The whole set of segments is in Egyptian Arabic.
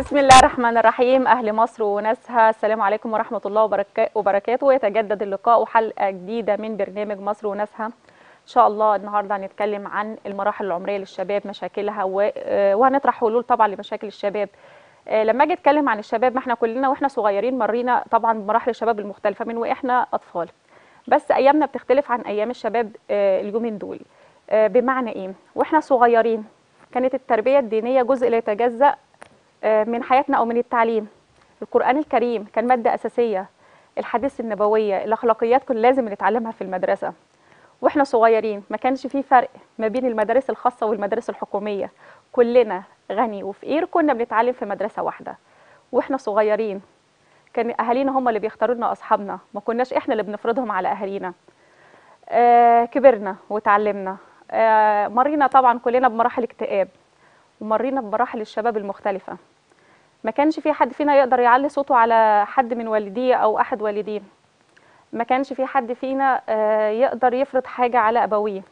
بسم الله الرحمن الرحيم أهل مصر وناسها السلام عليكم ورحمة الله وبركا- وبركاته ويتجدد اللقاء وحلقة جديدة من برنامج مصر وناسها إن شاء الله النهاردة هنتكلم عن المراحل العمرية للشباب مشاكلها و- آه، وهنطرح حلول طبعا لمشاكل الشباب آه، لما اجي اتكلم عن الشباب ما احنا كلنا واحنا صغيرين مرينا طبعا بمراحل الشباب المختلفة من واحنا أطفال بس أيامنا بتختلف عن أيام الشباب آه، اليومين دول آه، بمعنى إيه؟ واحنا صغيرين كانت التربية الدينية جزء لا يتجزأ آه، من حياتنا او من التعليم القران الكريم كان ماده اساسيه الحديث النبويه الاخلاقيات كنا لازم نتعلمها في المدرسه واحنا صغيرين ما كانش في فرق ما بين المدارس الخاصه والمدارس الحكوميه كلنا غني وفقير كنا بنتعلم في مدرسه واحده واحنا صغيرين كان اهالينا هم اللي بيختاروا لنا اصحابنا ما كناش احنا اللي بنفرضهم على اهالينا آه كبرنا وتعلمنا آه مرينا طبعا كلنا بمراحل اكتئاب ومرينا بمراحل الشباب المختلفة ما كانش في حد فينا يقدر يعلي صوته على حد من والديه أو أحد والديه ما كانش في حد فينا آه، يقدر يفرض حاجة على أبويه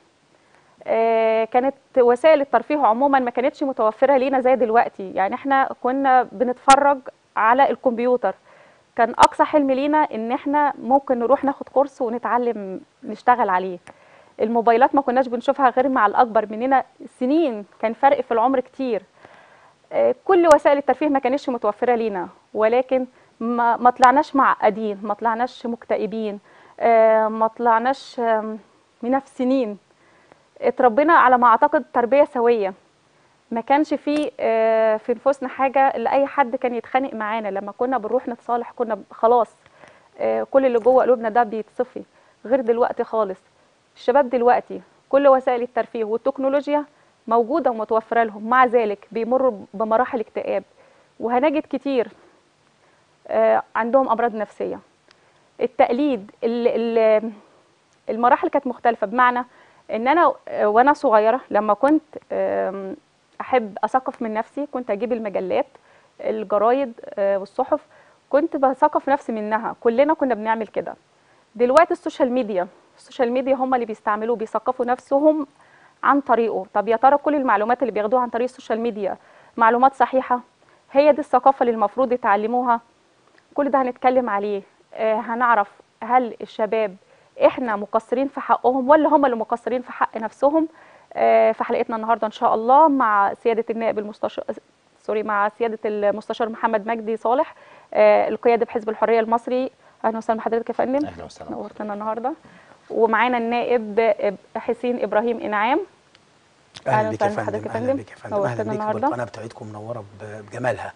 آه، كانت وسائل الترفيه عموما ما كانتش متوفرة لينا زي دلوقتي يعني احنا كنا بنتفرج على الكمبيوتر كان أقصى حلم لينا إن احنا ممكن نروح ناخد كورس ونتعلم نشتغل عليه الموبايلات ما كناش بنشوفها غير مع الأكبر مننا سنين كان فرق في العمر كتير آه، كل وسائل الترفيه ما كانتش متوفرة لينا ولكن ما, ما طلعناش معقدين ما طلعناش مكتئبين آه، ما طلعناش آم، منافسين اتربينا على ما اعتقد تربية سوية ما كانش في آه، في نفوسنا حاجة لأي حد كان يتخانق معانا لما كنا بنروح نتصالح كنا ب- خلاص آه، كل اللي جوه قلوبنا ده بيتصفي غير دلوقتي خالص الشباب دلوقتي كل وسائل الترفيه والتكنولوجيا موجودة ومتوفرة لهم مع ذلك بيمروا بمراحل اكتئاب وهنجد كتير آه، عندهم أمراض نفسية التقليد ال- ال- المراحل كانت مختلفة بمعنى ان انا آه، وانا صغيرة لما كنت آم، احب اثقف من نفسي كنت اجيب المجلات الجرايد آه، والصحف كنت بثقف نفسي منها كلنا كنا بنعمل كده دلوقتي السوشيال ميديا السوشيال ميديا هم اللي بيستعملوه بيثقفوا نفسهم عن طريقه طب يا ترى كل المعلومات اللي بياخدوها عن طريق السوشيال ميديا معلومات صحيحة هي دي الثقافة اللي المفروض يتعلموها كل ده هنتكلم عليه آه هنعرف هل الشباب احنا مقصرين في حقهم ولا هم اللي مقصرين في حق نفسهم آه في حلقتنا النهارده ان شاء الله مع سياده النائب المستشار سوري مع سياده المستشار محمد مجدي صالح آه القيادي بحزب الحريه المصري اهلا وسهلا بحضرتك يا فندم اهلا وسهلا نورتنا النهارده ومعانا النائب حسين ابراهيم انعام أهلا اهلا بك يا وسهلا فندم بحضرتك يا اهلا فندم. بك يا فندم نورتنا اهلا بك النهاردة. بالقناه بتاعتكم منوره ب- بجمالها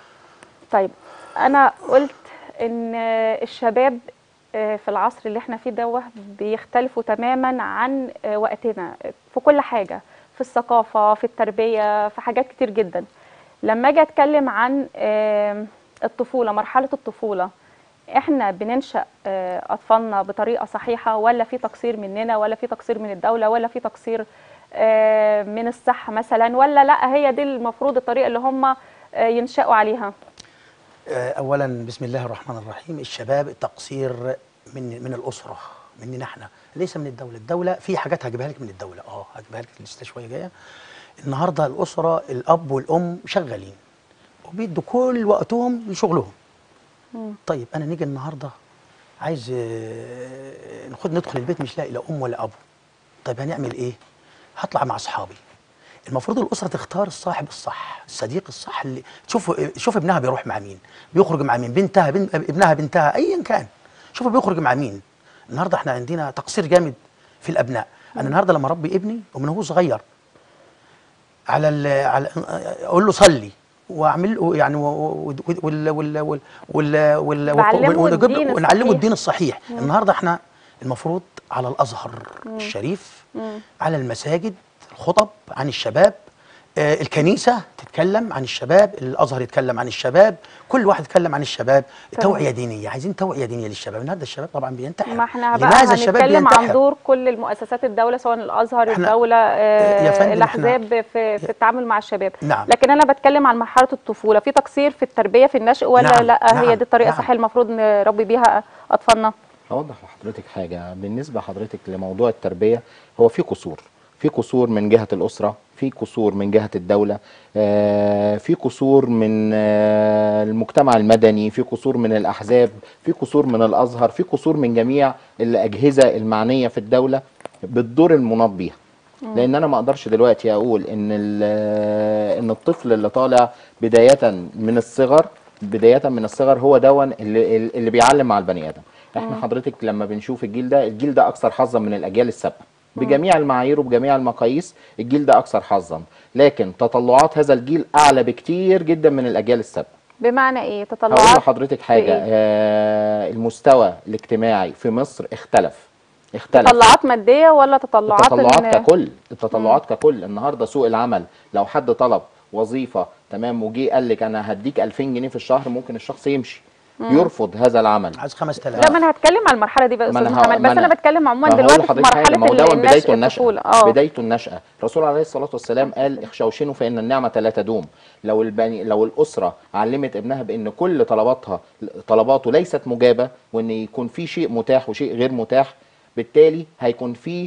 طيب انا قلت ان الشباب آه، في العصر اللي احنا فيه ده بيختلفوا تماما عن آه، وقتنا في كل حاجه في الثقافه في التربيه في حاجات كتير جدا لما اجي اتكلم عن آم، الطفوله مرحله الطفوله احنا بننشا آه، اطفالنا بطريقه صحيحه ولا في تقصير مننا ولا في تقصير من الدوله ولا في تقصير آه، من الصحه مثلا ولا لا هي دي المفروض الطريقه اللي هم آه، ينشأوا عليها آه، اولا بسم الله الرحمن الرحيم الشباب التقصير من من الاسره مننا احنا ليس من الدوله الدوله في حاجات هجيبها لك من الدوله اه هجيبها لك لسه شويه جايه النهارده الاسره الاب والام شغالين وبيدوا كل وقتهم لشغلهم طيب انا نيجي النهارده عايز آه، ناخد ندخل البيت مش لاقي لا ام ولا ابو طيب هنعمل ايه هطلع مع اصحابي المفروض الاسره تختار الصاحب الصح الصديق الصح اللي شوف شوف ابنها بيروح مع مين بيخرج مع مين بنتها بن... ابنها بنتها ايا كان شوف بيخرج مع مين النهارده احنا عندنا تقصير جامد في الابناء انا النهارده لما اربي ابني ومن هو صغير على ال... على اقول له صلي واعمل له يعني و- و- وال وال وال وال وال بعلمه ونجيب- الدين ونعلمه الصحيح. الدين الصحيح النهارده احنا المفروض على الازهر الشريف على المساجد الخطب عن الشباب آه، الكنيسه تتكلم عن الشباب الازهر يتكلم عن الشباب كل واحد يتكلم عن الشباب تمام. توعيه دينيه عايزين توعيه دينيه للشباب النهارده الشباب طبعا بينتحر ما احنا بقى لماذا الشباب هنتكلم عن بينتحر دور كل المؤسسات الدولة سواء الأزهر احنا- الدولة آه، يا فندم الأحزاب في, في التعامل مع الشباب نعم. لكن أنا بتكلم عن مرحلة الطفولة في تقصير في التربية في النشء ولا نعم، لا نعم، هي دي الطريقة نعم. الصحيحة المفروض نربي بيها أطفالنا هوضح لحضرتك حاجه بالنسبه حضرتك لموضوع التربيه هو في قصور في قصور من جهه الاسره في قصور من جهه الدوله آه، في قصور من آه، المجتمع المدني في قصور من الاحزاب في قصور من الازهر في قصور من جميع الاجهزه المعنيه في الدوله بالدور المناط بيها لان انا ما اقدرش دلوقتي اقول ان ال- ان الطفل اللي طالع بدايه من الصغر بدايه من الصغر هو دون اللي, اللي بيعلم مع البني ادم احنا حضرتك لما بنشوف الجيل ده الجيل ده اكثر حظا من الاجيال السابقه بجميع المعايير وبجميع المقاييس الجيل ده اكثر حظا لكن تطلعات هذا الجيل اعلى بكتير جدا من الاجيال السابقه بمعنى ايه هقول تطلعات لحضرتك في حاجه إيه؟ آه المستوى الاجتماعي في مصر اختلف اختلف تطلعات ماديه ولا تطلعات التطلعات إن- ككل التطلعات ككل النهارده سوق العمل لو حد طلب وظيفه تمام وجي قال لك انا هديك 2000 جنيه في الشهر ممكن الشخص يمشي يرفض هذا العمل عايز 5000 لا ما انا هتكلم على المرحله دي بقى يا ما استاذ أنا ه- محمد ما بس انا بتكلم عموما ما هقول دلوقتي في لحضرتك حاجة، ما هو مرحله ده بدايته النشء النشأة الطفوله اه بدايته النشأة الرسول عليه الصلاة والسلام قال اخشوشنوا فإن النعمة لا تدوم لو البني لو الأسرة علمت ابنها بأن كل طلباتها طلباته ليست مجابة وأن يكون في شيء متاح وشيء غير متاح بالتالي هيكون في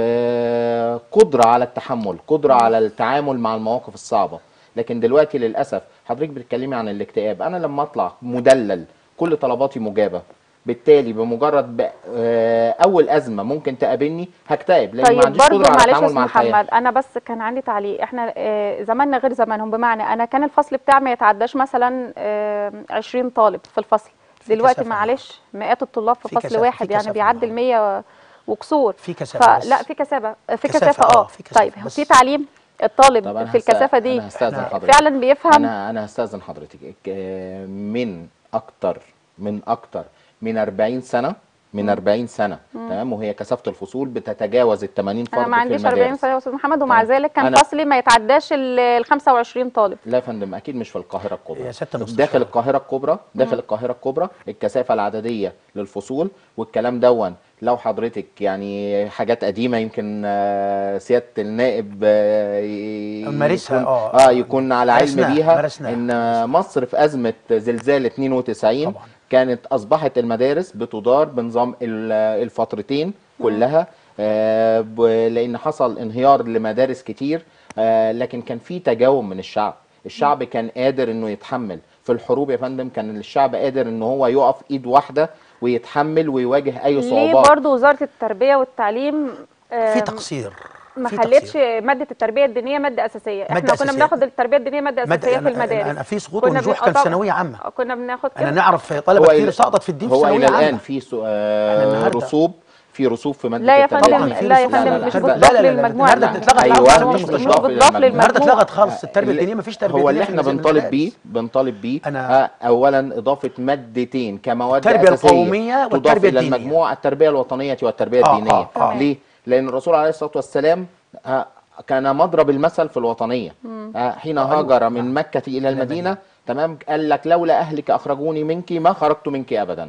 آه، قدرة على التحمل قدرة على التعامل مع المواقف الصعبة لكن دلوقتي للأسف حضرتك بتتكلمي عن الاكتئاب أنا لما أطلع مدلل كل طلباتي مجابة بالتالي بمجرد ب... آه، اول ازمه ممكن تقابلني هكتئب لان ما طيب عنديش برضو قدره على معلش يا التعامل استاذ مع الحياه محمد انا بس كان عندي تعليق احنا آه، زماننا غير زمانهم بمعنى انا كان الفصل بتاعي ما يتعداش مثلا آه، 20 طالب في الفصل في دلوقتي كثافة. معلش مئات الطلاب في في فصل كثافة- واحد في يعني كثافة بيعدي ال 100 وكسور في كثافة بس. فلا في كثافه في كثافة، كثافه آه، اه في كثافة طيب بس. في تعليم الطالب طب أنا في هست- الكثافه دي أنا هستأذن حضرتك. فعلا بيفهم انا انا هستاذن حضرتك ك- من اكتر من اكتر من 40 سنه من 40 سنه تمام وهي كثافه الفصول بتتجاوز ال 80 فرد انا ما في عنديش المدارس 40 سنه يا استاذ محمد ومع تمام. ذلك كان أنا- فصلي ما يتعداش ال 25 طالب لا يا فندم اكيد مش في القاهره الكبرى يا ست المستشار. داخل القاهره الكبرى داخل القاهره الكبرى الكثافه العدديه للفصول والكلام دون لو حضرتك يعني حاجات قديمه يمكن آه، سياده النائب آه، ي- مارسها، يكون آه. اه يكون على علم مارسناها، بيها مارسناها. ان مصر في ازمه زلزال 92 طبعا. كانت اصبحت المدارس بتدار بنظام ال- الفترتين كلها آه، ب- لان حصل انهيار لمدارس كتير آه، لكن كان في تجاوب من الشعب الشعب كان قادر انه يتحمل في الحروب يا فندم كان الشعب قادر ان هو يقف ايد واحده ويتحمل ويواجه اي ليه صعوبات برضو وزاره التربيه والتعليم آه، في تقصير ما في خلتش تقصير. ماده التربيه الدينيه ماده اساسيه احنا مادة كنا أساسية. بناخد التربيه الدينيه ماده مادة- اساسيه في أنا- المدارس أنا في سقوط كنا ونجوح بن- كان آه في طبعاً. ثانويه عامه آه، كنا بناخد انا كده نعرف طلبه هو كتير إلى- سقطت في الدين في هو ثانويه الى الان عامه في سو... إحنا آه النهاردة- رسوب في رسوب في ماده لا يا التربية. فندم طبعاً في لا يا رسوب. لا، لا، فندم لا، مش النهاردة- بتضاف لا، لا، لا، للمجموع النهاردة لا. بتتلغى أيوة، العام مش مش مش مش ضعف بتضاف للمجموع. النهارده للمجموع اتلغت خالص التربيه اللي- الدينيه مفيش تربيه هو دينيه اللي في احنا المدارس. بنطالب بيه بنطالب بيه أنا- آه، اولا اضافه مادتين كمواد التربية اساسيه القومية تضاف والتربية الى الدينية. المجموع التربيه الوطنيه والتربيه آه، الدينيه آه، آه. ليه لان الرسول عليه الصلاه والسلام آه، كان مضرب المثل في الوطنيه آه، حين أيوة. هاجر من مكه الى المدينه تمام قال لك لولا اهلك اخرجوني منك ما خرجت منك ابدا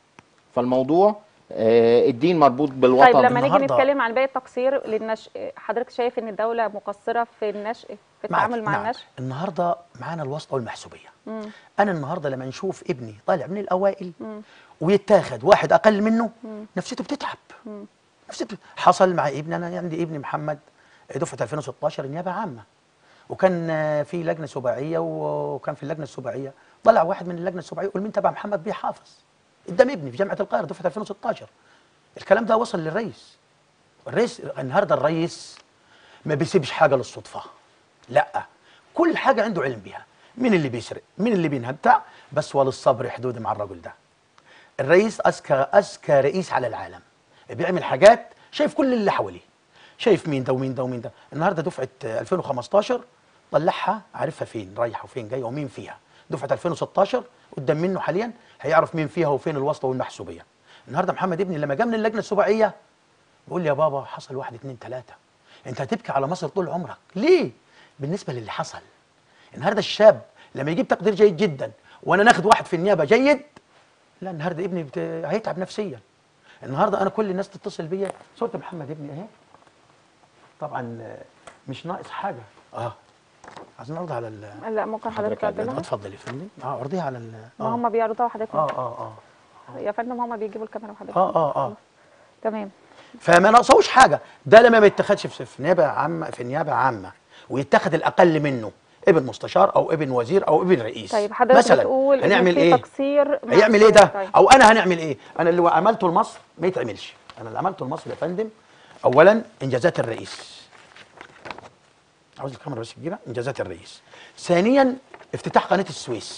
فالموضوع آه، الدين مربوط بالوطن طيب لما نيجي النهاردة- نتكلم عن باقي التقصير للنشء حضرتك شايف ان الدوله مقصره في النشء في معك، التعامل مع نعم. النشء النهارده معانا الواسطه والمحسوبيه انا النهارده لما نشوف ابني طالع من الاوائل ويتاخد واحد اقل منه نفسيته بتتعب نفسيته حصل مع ابني انا عندي ابني محمد دفعه 2016 نيابه عامه وكان آه، في لجنه سباعيه وكان في اللجنه السباعيه طلع واحد من اللجنه السباعيه يقول مين تبع محمد بيه حافظ قدام ابني في جامعه القاهره دفعه 2016 الكلام ده وصل للرئيس الرئيس النهارده الرئيس ما بيسيبش حاجه للصدفه لا كل حاجه عنده علم بيها مين اللي بيسرق مين اللي بينهب بتاع بس وللصبر حدود مع الرجل ده الرئيس اذكى اذكى رئيس على العالم بيعمل حاجات شايف كل اللي حواليه شايف مين ده ومين ده ومين ده النهارده دفعه آه، 2015 طلعها عارفها فين رايحه وفين جايه ومين فيها دفعه 2016 قدام منه حاليا هيعرف مين فيها وفين الواسطه والمحسوبيه النهارده محمد ابني لما جه من اللجنه السباعيه بيقول لي يا بابا حصل واحد اتنين تلاته انت هتبكي على مصر طول عمرك ليه بالنسبه للي حصل النهارده الشاب لما يجيب تقدير جيد جدا وانا ناخد واحد في النيابه جيد لا النهارده ابني بت... هيتعب نفسيا النهارده انا كل الناس تتصل بيا صوره محمد ابني اهي طبعا آه، مش ناقص حاجه اه عايزين نعرضها على ال لا ممكن حضرتك حضرتك تعدلها اتفضلي يا فندم اه عرضيها على ال ما اه هم بيعرضوها حضرتك اه اه اه يا فندم هم بيجيبوا الكاميرا وحضرتك اه اه اه تمام فما ناقصوش حاجه ده لما ما يتخذش في في نيابه عامه في نيابه عامه ويتخذ الاقل منه ابن مستشار او ابن وزير او ابن رئيس طيب حضرتك مثلا بتقول إن هنعمل في ايه تقصير مع هيعمل ايه الشغل. ده طيب. او انا هنعمل ايه انا اللي عملته لمصر ما يتعملش انا اللي عملته لمصر يا فندم اولا انجازات الرئيس عاوز الكاميرا بس كبيره انجازات الرئيس ثانيا افتتاح قناه السويس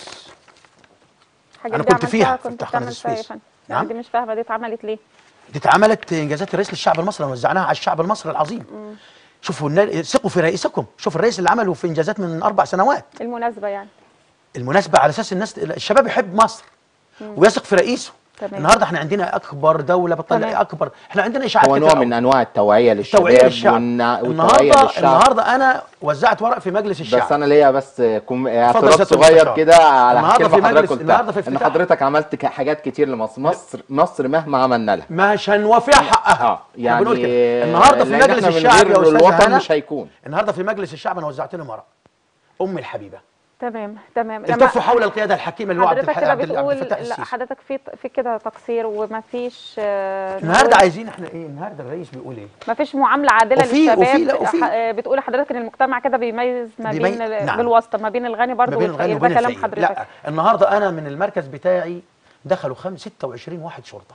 حاجة أنا دي كنت فيها عملتها في كنت بتاع قناة بتعمل فيها إيه يا السويس. فندم؟ نعم؟ لا، دي مش فاهمه دي اتعملت ليه دي اتعملت انجازات الرئيس للشعب المصري وزعناها على الشعب المصري العظيم شوفوا النا- ثقوا في رئيسكم شوف الرئيس اللي عمله في انجازات من اربع سنوات المناسبه يعني المناسبه على اساس الناس الشباب يحب مصر ويثق في رئيسه تمام. النهارده احنا عندنا اكبر دوله بتطلع تمام. اكبر احنا عندنا اشاعات هو كتير نوع قوي. من انواع التوعيه للشباب توعيه للشعب والنا- والتوعيه النهارده للشعب النهارده انا وزعت ورق في مجلس الشعب بس انا ليا بس كم... اتفضل اعتراض يا سيادة صغير المستشار. كده على النهاردة كلمه في حضرتك مجلس- قلتها النهاردة في ان افتتاح- حضرتك عملت ك- حاجات كتير لمصر مصر مصر مهما عملنا لها مش هنوافيها حقها اه إحنا يعني بنقول كده. النهارده في لأن مجلس إحنا من الشعب غير يا استاذ الوطن هنا مش هيكون النهارده في مجلس الشعب انا وزعت لهم ورق ام الحبيبه تمام تمام التفوا حول القياده الحكيمه اللي هو عبد حضرتك الح- كده عبد ال- عبد بتقول الفتاح لا السيسي حضرتك في في كده تقصير وما فيش النهارده عايزين احنا ايه النهارده الرئيس بيقول ايه ما فيش معامله عادله وفي- للشباب وفي- لا، وفي- ح- آه، بتقول حضرتك ان المجتمع كده بيميز ما بيمي- بين ال- نعم. بالواسطه ما بين الغني برضه ما بين الغني والفقير ده وبين كلام الفقير لا حضرتك النهارده انا من المركز بتاعي دخلوا خم 26 واحد شرطه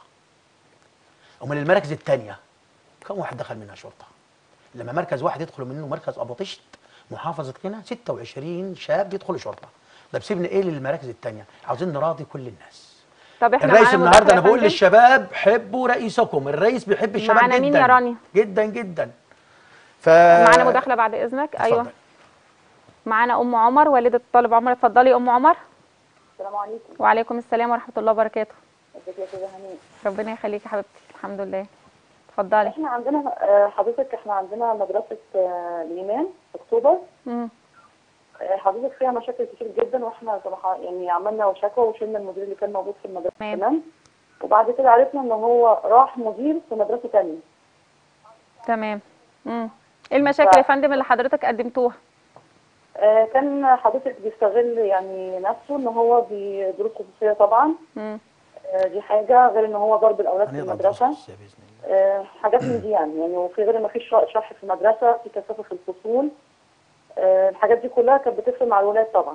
ومن المراكز الثانيه كم واحد دخل منها شرطه لما مركز واحد يدخل منه مركز ابو طشت محافظه قنا 26 شاب يدخلوا شرطه ده بسيبنا ايه للمراكز الثانيه عاوزين نراضي كل الناس طب احنا الرئيس معانا النهارده مداخلة انا يا بقول فندم؟ للشباب حبوا رئيسكم الرئيس بيحب الشباب معانا جدا مين يا رانيا؟ جدا جدا ف معانا مداخله بعد اذنك ايوه اتفضل. معانا ام عمر والده الطالب عمر اتفضلي ام عمر السلام عليكم وعليكم السلام ورحمه الله وبركاته ازيك يا استاذه هنية ربنا يخليكي يا حبيبتي الحمد لله اتفضلي احنا عندنا آه، حضرتك احنا عندنا مدرسه آه، الايمان في اكتوبر مم. آه، حضرتك فيها مشاكل كتير جدا واحنا صراحه يعني عملنا شكوى وشلنا المدير اللي كان موجود في المدرسه تمام. كمان وبعد كده عرفنا ان هو راح مدير في مدرسه ثانيه تمام مم. ايه المشاكل يا ف- فندم اللي حضرتك قدمتوها كان حضرتك بيستغل يعني نفسه ان هو بدروس خصوصيه طبعا مم. آه، دي حاجه غير ان هو ضرب الاولاد في هنقدر المدرسه ندرس باذن الله آه، حاجات من دي يعني يعني وفي غير ما فيش شرح في المدرسه في كثافه في الفصول آه، الحاجات دي كلها كانت بتفرق مع الولاد طبعا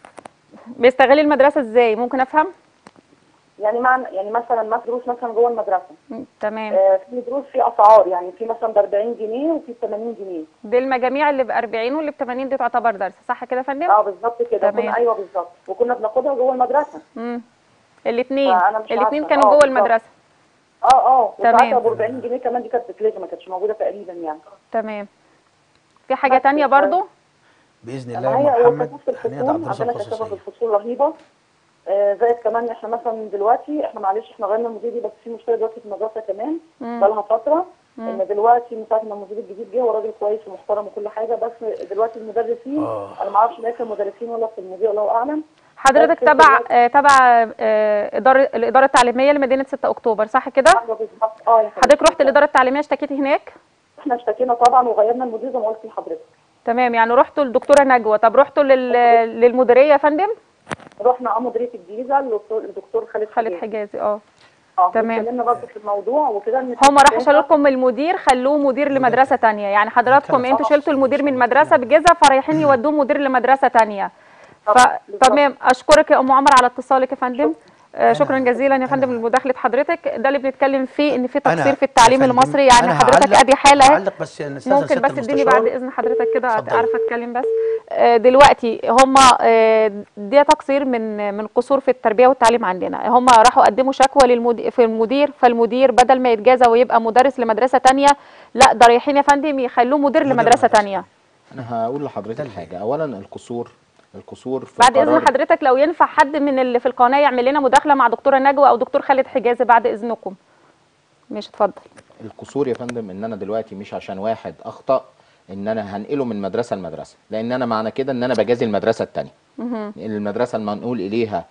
بيستغل المدرسه ازاي ممكن افهم يعني مع يعني مثلا ما دروس مثلا جوه المدرسه مم. تمام آه، في دروس في اسعار يعني في مثلا ب 40 جنيه وفي ب 80 جنيه دي المجاميع اللي ب 40 واللي ب 80 دي تعتبر درس صح كده يا فندم اه بالظبط كده تمام. كنا ايوه بالظبط وكنا بناخدها جوه المدرسه امم الاثنين فأنا مش الاثنين عارفة. كانوا آه، جوه بالظبط. المدرسه اه اه تمام. وساعتها ب 40 جنيه كمان دي كانت بتلغي ما كانتش موجوده تقريبا يعني تمام في حاجه بس تانية ف- برضو باذن ما الله هي يا محمد وكثافه في هنقدر الفصول ندرس عندنا كثافه في الخصوصيه الفصول رهيبه آه، زائد كمان احنا مثلا دلوقتي احنا معلش احنا غيرنا المدير دي بس في مشكله دلوقتي في المدرسه كمان مم. بقالها فتره مم. ان دلوقتي من ساعه ما المدير الجديد جه هو راجل كويس ومحترم وكل حاجه بس دلوقتي المدرسين آه. انا ما اعرفش لا في المدرسين ولا في المدير الله اعلم حضرتك بس تبع دلوقتي- آه، تبع آه، اداره الاداره التعليميه لمدينه 6 اكتوبر صح كده أيوة بالظبط. اه يا حبيبتي. حضرتك رحت الاداره التعليميه اشتكيتي هناك احنا اشتكينا طبعا وغيرنا المدير زي ما قلت لحضرتك تمام يعني رحتوا للدكتوره نجوى طب رحتوا لل... للمديريه يا فندم رحنا اه مديريه الجيزه للدكتور الدكتور خالد خالد حجاز. حجازي اه اه تمام. اتكلمنا برضه في الموضوع وكده ان هم راحوا في- شالوا لكم المدير خلوه مدير لمدرسه تانية يعني حضراتكم كان انتوا خلاص. شلتوا المدير من مدرسه بجيزه فرايحين يودوه مدير لمدرسه تانية ف... طبعاً، بالظبط. تمام اشكرك يا ام عمر على اتصالك يا فندم آه شكرا جزيلا يا فندم لمداخله حضرتك ده اللي بنتكلم فيه ان في تقصير في التعليم يا فندم، المصري يعني أنا حضرتك هعلق- ادي حاله هعلق بس يا أستاذة ممكن سيادة بس اديني المستشار. بعد اذن حضرتك كده اتفضلي. اعرف اتكلم بس آه، دلوقتي هم ده تقصير من من قصور في التربيه والتعليم عندنا هم راحوا قدموا شكوى للمدير في المدير فالمدير بدل ما يتجازى ويبقى مدرس لمدرسه تانية لا ده رايحين يا فندم يخلوه مدير مدير لمدرسه لمدرسة. تانية انا هقول لحضرتك حاجه اولا القصور القصور في بعد اذن قرار- حضرتك لو ينفع حد من اللي في القناه يعمل لنا مداخله مع دكتوره نجوى او دكتور خالد حجازي بعد اذنكم ماشي اتفضل القصور يا فندم ان انا دلوقتي مش عشان واحد اخطا ان انا هنقله من مدرسه لمدرسه لان انا معنى كده ان انا بجازي المدرسه الثانيه المدرسه المنقول اليها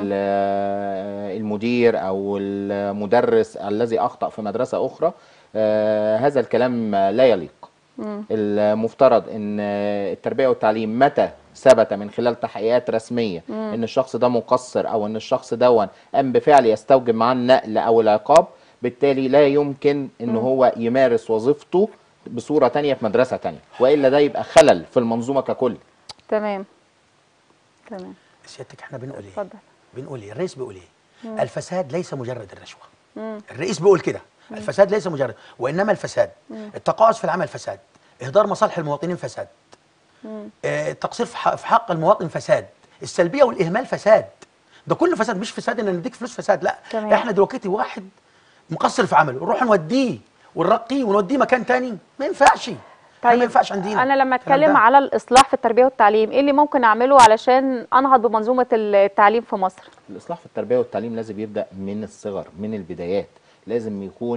ال- المدير او المدرس الذي اخطا في مدرسه اخرى آه، هذا الكلام لا يليق المفترض ان التربيه والتعليم متى ثبت من خلال تحقيقات رسميه ان الشخص ده مقصر او ان الشخص دون قام بفعل يستوجب معاه النقل او العقاب بالتالي لا يمكن ان هو يمارس وظيفته بصوره تانية في مدرسه تانية والا ده يبقى خلل في المنظومه ككل تمام تمام سيادتك احنا بنقول ايه اتفضل بنقول ايه الرئيس بيقول ايه الفساد ليس مجرد الرشوه الرئيس بيقول كده الفساد ليس مجرد وانما الفساد التقاعس في العمل فساد اهدار مصالح المواطنين فساد آه، التقصير في حق- في حق المواطن فساد السلبيه والاهمال فساد ده كله فساد مش فساد ان نديك فلوس فساد لا تمام. احنا دلوقتي واحد مقصر في عمله نروح نوديه ونرقيه ونوديه مكان تاني ما ينفعش طيب ما ينفعش عندنا انا لما الكلام اتكلم ده. على الاصلاح في التربيه والتعليم ايه اللي ممكن اعمله علشان انهض بمنظومه التعليم في مصر الاصلاح في التربيه والتعليم لازم يبدا من الصغر من البدايات لازم يكون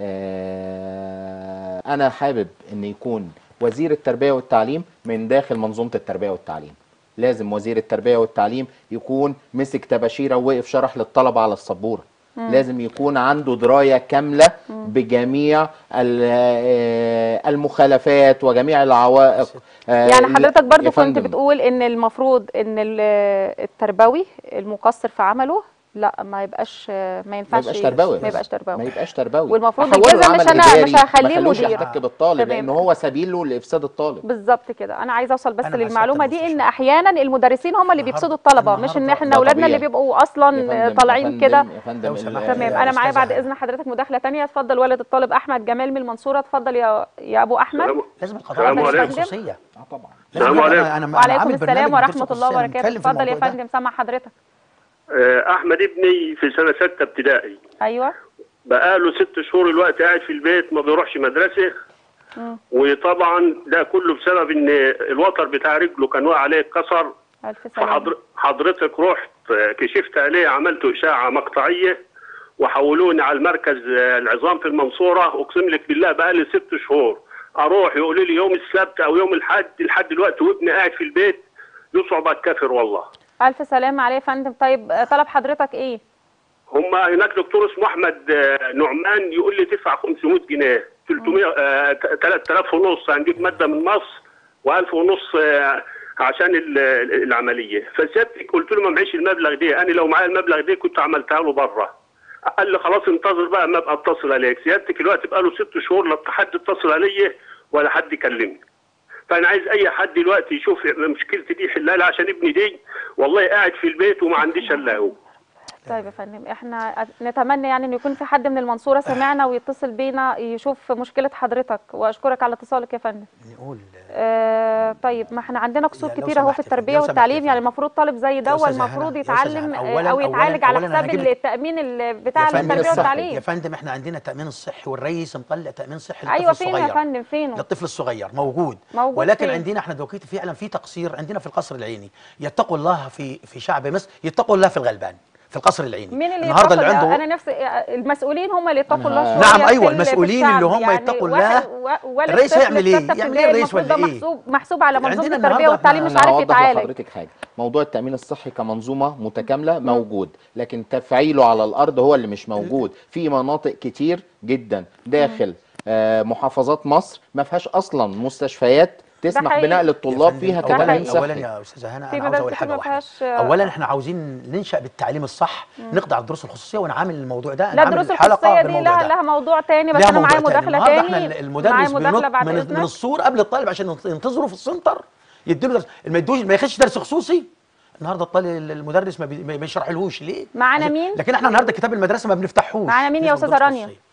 آه انا حابب ان يكون وزير التربيه والتعليم من داخل منظومه التربيه والتعليم لازم وزير التربيه والتعليم يكون مسك تباشيره ووقف شرح للطلبه على السبوره لازم يكون عنده درايه كامله بجميع ال- آه، المخالفات وجميع العوائق آه، يعني ال- حضرتك برضو يا كنت فندم، بتقول ان المفروض ان ال- التربوي المقصر في عمله لا ما يبقاش ما ما ينفعش يبقاش تربوي ما يبقاش ما تربوي يبقاش تربوي والمفروض أحوله الجزء لعمل مش أنا- إداري، مش هخليه ما خلوش مدير. يحتك بالطالب تمام. لان هو سبيله لافساد الطالب بالظبط كده انا عايزه اوصل بس أنا مع للمعلومه سيادة دي ان المستشار. احيانا المدرسين هم اللي النهاردة- بيفسدوا الطلبه مش ان النهاردة احنا ده اولادنا اللي طبيعي. بيبقوا يا اصلا فندم- يا طالعين فندم- كده يا فندم لو ال- سمحت. تمام يا انا معايا أستاذة بعد هنا. اذن حضرتك مداخله تانية اتفضل والد الطالب احمد جمال من المنصوره اتفضل يا يا ابو احمد السلام لازم السلام القضاء عليكم. الخصوصيه اه طبعا لازم السلام أنا- عليكم. أنا- أنا وعليكم عامل السلام برنامج ورحمه دروس الله خصوصية، وبركاته نتكلم في اتفضل يا الموضوع ده. فندم سامع حضرتك آه، احمد ابني في سنه سته ابتدائي ايوه بقاله ست شهور الوقت قاعد في البيت ما بيروحش مدرسه وطبعا ده كله بسبب ان الوتر بتاع رجله كان واقع عليه اتكسر الف سلامه فحضر حضرتك رحت آه، كشفت عليه عملت اشاعه مقطعيه وحولوني على المركز آه، العظام في المنصوره اقسم لك بالله بقى لي ست شهور اروح يقولوا لي يوم السبت او يوم الاحد لحد دلوقتي وابني قاعد في البيت يصعب الكافر والله الف سلامه عليه يا فندم طيب آه، طلب حضرتك ايه هم هناك دكتور اسمه احمد آه، نعمان يقول لي تدفع 500 جنيه 300 آه، 3000 ونص هنجيب ماده من مصر و1000 ونص آه، عشان ال- ال- العمليه فسيادتك قلت له ما معيش المبلغ ده انا لو معايا المبلغ ده كنت عملتها له بره قال لي خلاص انتظر بقى ما ابقى اتصل عليك سيادتك الوقت بقى له ست شهور لا حد اتصل عليا ولا حد كلمني فانا عايز اي حد دلوقتي يشوف مشكلتي دي يحلها لي عشان ابني دي والله قاعد في البيت وما عنديش الا هو طيب يا فندم احنا أت- نتمنى يعني ان يكون في حد من المنصوره سمعنا ويتصل بينا يشوف مشكله حضرتك واشكرك على اتصالك يا فندم نقول آه طيب ما احنا عندنا قصور يا لو كتير اهو في سمحت يا فندم، التربيه لو سمحت والتعليم يا يعني فندم. المفروض طالب زي ده يا أستاذة المفروض هنا، يا أستاذة يتعلم هنا، آه، أولاً- او يتعالج أولاً- على أولاً أنا حساب هجيب لك- التامين ال- بتاع يا فندم التربيه الصحي. يا والتعليم فندم احنا عندنا التامين الصحي والرئيس مطلع تامين صحي للطفل ايوه فين الصغير يا فندم فينه للطفل الصغير موجود, موجود ولكن فين؟ عندنا احنا دلوقتي فعلا في تقصير عندنا في القصر العيني يتقوا الله في في شعب مصر يتقوا الله في الغلبان في القصر العيني مين اللي النهارده يتقوا اللي الله؟ عنده انا نفسي المسؤولين هم اللي يتقوا أنا- الله شويه نعم، في أيوة، ال- في المسؤولين الشعب. اللي هم يتقوا الله. و- ولا الرئيس الطفل هيعمل إيه؟ في ستة يعمل إيه ابتدائي الرئيس المفروض ولا ده إيه؟ محسوب محسوب على منظومه عندنا التربيه النهاردة والتعليم مش انا عارف هوضح يتعالج لحضرتك حاجه موضوع التامين الصحي كمنظومه متكامله موجود لكن تفعيله على الارض هو اللي مش موجود في مناطق كتير جدا داخل آه، محافظات مصر ما فيهاش اصلا مستشفيات تسمح حقيقي. بنقل يا الطلاب فندم، فيها ده اولا كتامين حقيقي. اولا صحي يا استاذه هنا في انا عاوز اقول مدارس حاجه ما واحده فيهاش- اولا احنا عاوزين ننشا بالتعليم الصح نقضي على الدروس الخصوصيه ونعامل الموضوع ده لا نعمل الدروس حلقة الخصوصيه دي بالموضوع لها ده. لها موضوع تاني بس ليها انا معايا موضوع تاني. مداخله النهارده تاني احنا المدرس معايا مداخله بينط بعد من, من اذنك السور قبل الطالب عشان ينتظروا في السنتر يديله درس ما يدوش ما ياخدش درس خصوصي النهارده الطالب المدرس ما, بي... ما يشرحلهوش ليه معانا عشان- مين؟ لكن احنا النهارده كتاب المدرسه ما بنفتحوش معانا مين يا لازم أستاذة دروس رانيا؟ خصوصية.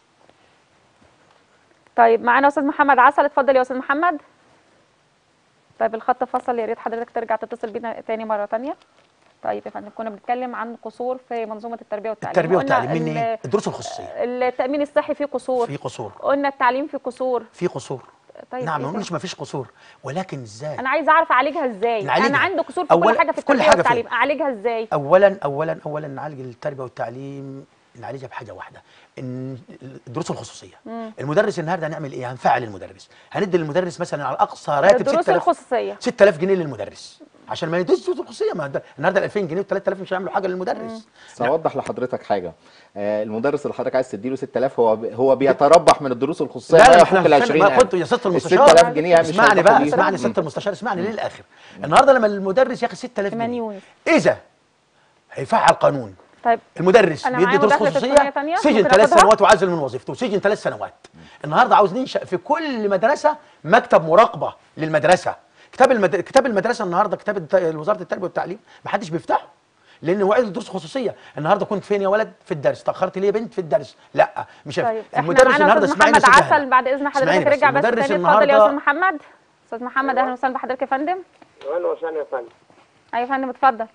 طيب معانا استاذ محمد عسل اتفضل يا استاذ محمد طيب الخط فصل يا ريت حضرتك ترجع تتصل بينا تاني مره تانية طيب يا فندم كنا بنتكلم عن قصور في منظومه التربيه والتعليم التربيه قلنا والتعليم من ال- ايه الدروس الخصوصيه التامين الصحي فيه قصور في قصور قلنا التعليم فيه قصور في قصور طيب نعم إيه ما تاني؟ نقولش ما فيش قصور ولكن ازاي انا عايزه اعرف اعالجها ازاي نعالجها. انا عندي قصور في كل أولا- حاجه في في كل التربيه حاجة والتعليم فيه. اعالجها ازاي اولا اولا اولا نعالج التربيه والتعليم نعالجها بحاجه واحده ان الدروس الخصوصيه المدرس النهارده هنعمل ايه هنفعل المدرس هندي للمدرس مثلا على اقصى راتب الدروس 6000 الخصوصيه 6000 جنيه للمدرس عشان ما يدوش دروس الخصوصيه ما ده- النهارده ال 2000 جنيه و 3000 مش هيعملوا حاجه للمدرس بس اوضح لحضرتك حاجه آه، المدرس اللي حضرتك عايز تديله 6000 هو هو بيتربح من الدروس الخصوصيه لا ما لا يفوق احنا ال ما 20000 خدته يا ست ال المستشار 6000 جنيه مش اسمعني هيروحوا بقى بيهم. اسمعني يا ست المستشار اسمعني للاخر النهارده لما المدرس ياخد 6000 إيمان جنيه يونس. اذا هيفعل قانون طيب المدرس أنا بيدي معايا دروس مداخلة خصوصيه تليفونية تانية، سجن ممكن ثلاث آخدها؟ سنوات وعزل من وظيفته سجن ثلاث سنوات النهارده عاوز ننشا في كل مدرسه مكتب مراقبه للمدرسه كتاب المد... كتاب المدرسه النهارده كتاب الت... وزاره التربيه والتعليم ما حدش بيفتحه لان هو عايز دروس خصوصيه النهارده كنت فين يا ولد في الدرس تاخرت ليه يا بنت في الدرس لا مش هينفع. طيب احنا معانا استاذ اسمعيني محمد بس كده. عسل بعد اذن اسمعيني حضرتك رجع بس المدرس تاني اتفضل يا النهاردة- استاذ محمد استاذ محمد اهلا وسهلا بحضرتك يا فندم اهلا وسهلا يا فندم ايوه يا فندم اتفضل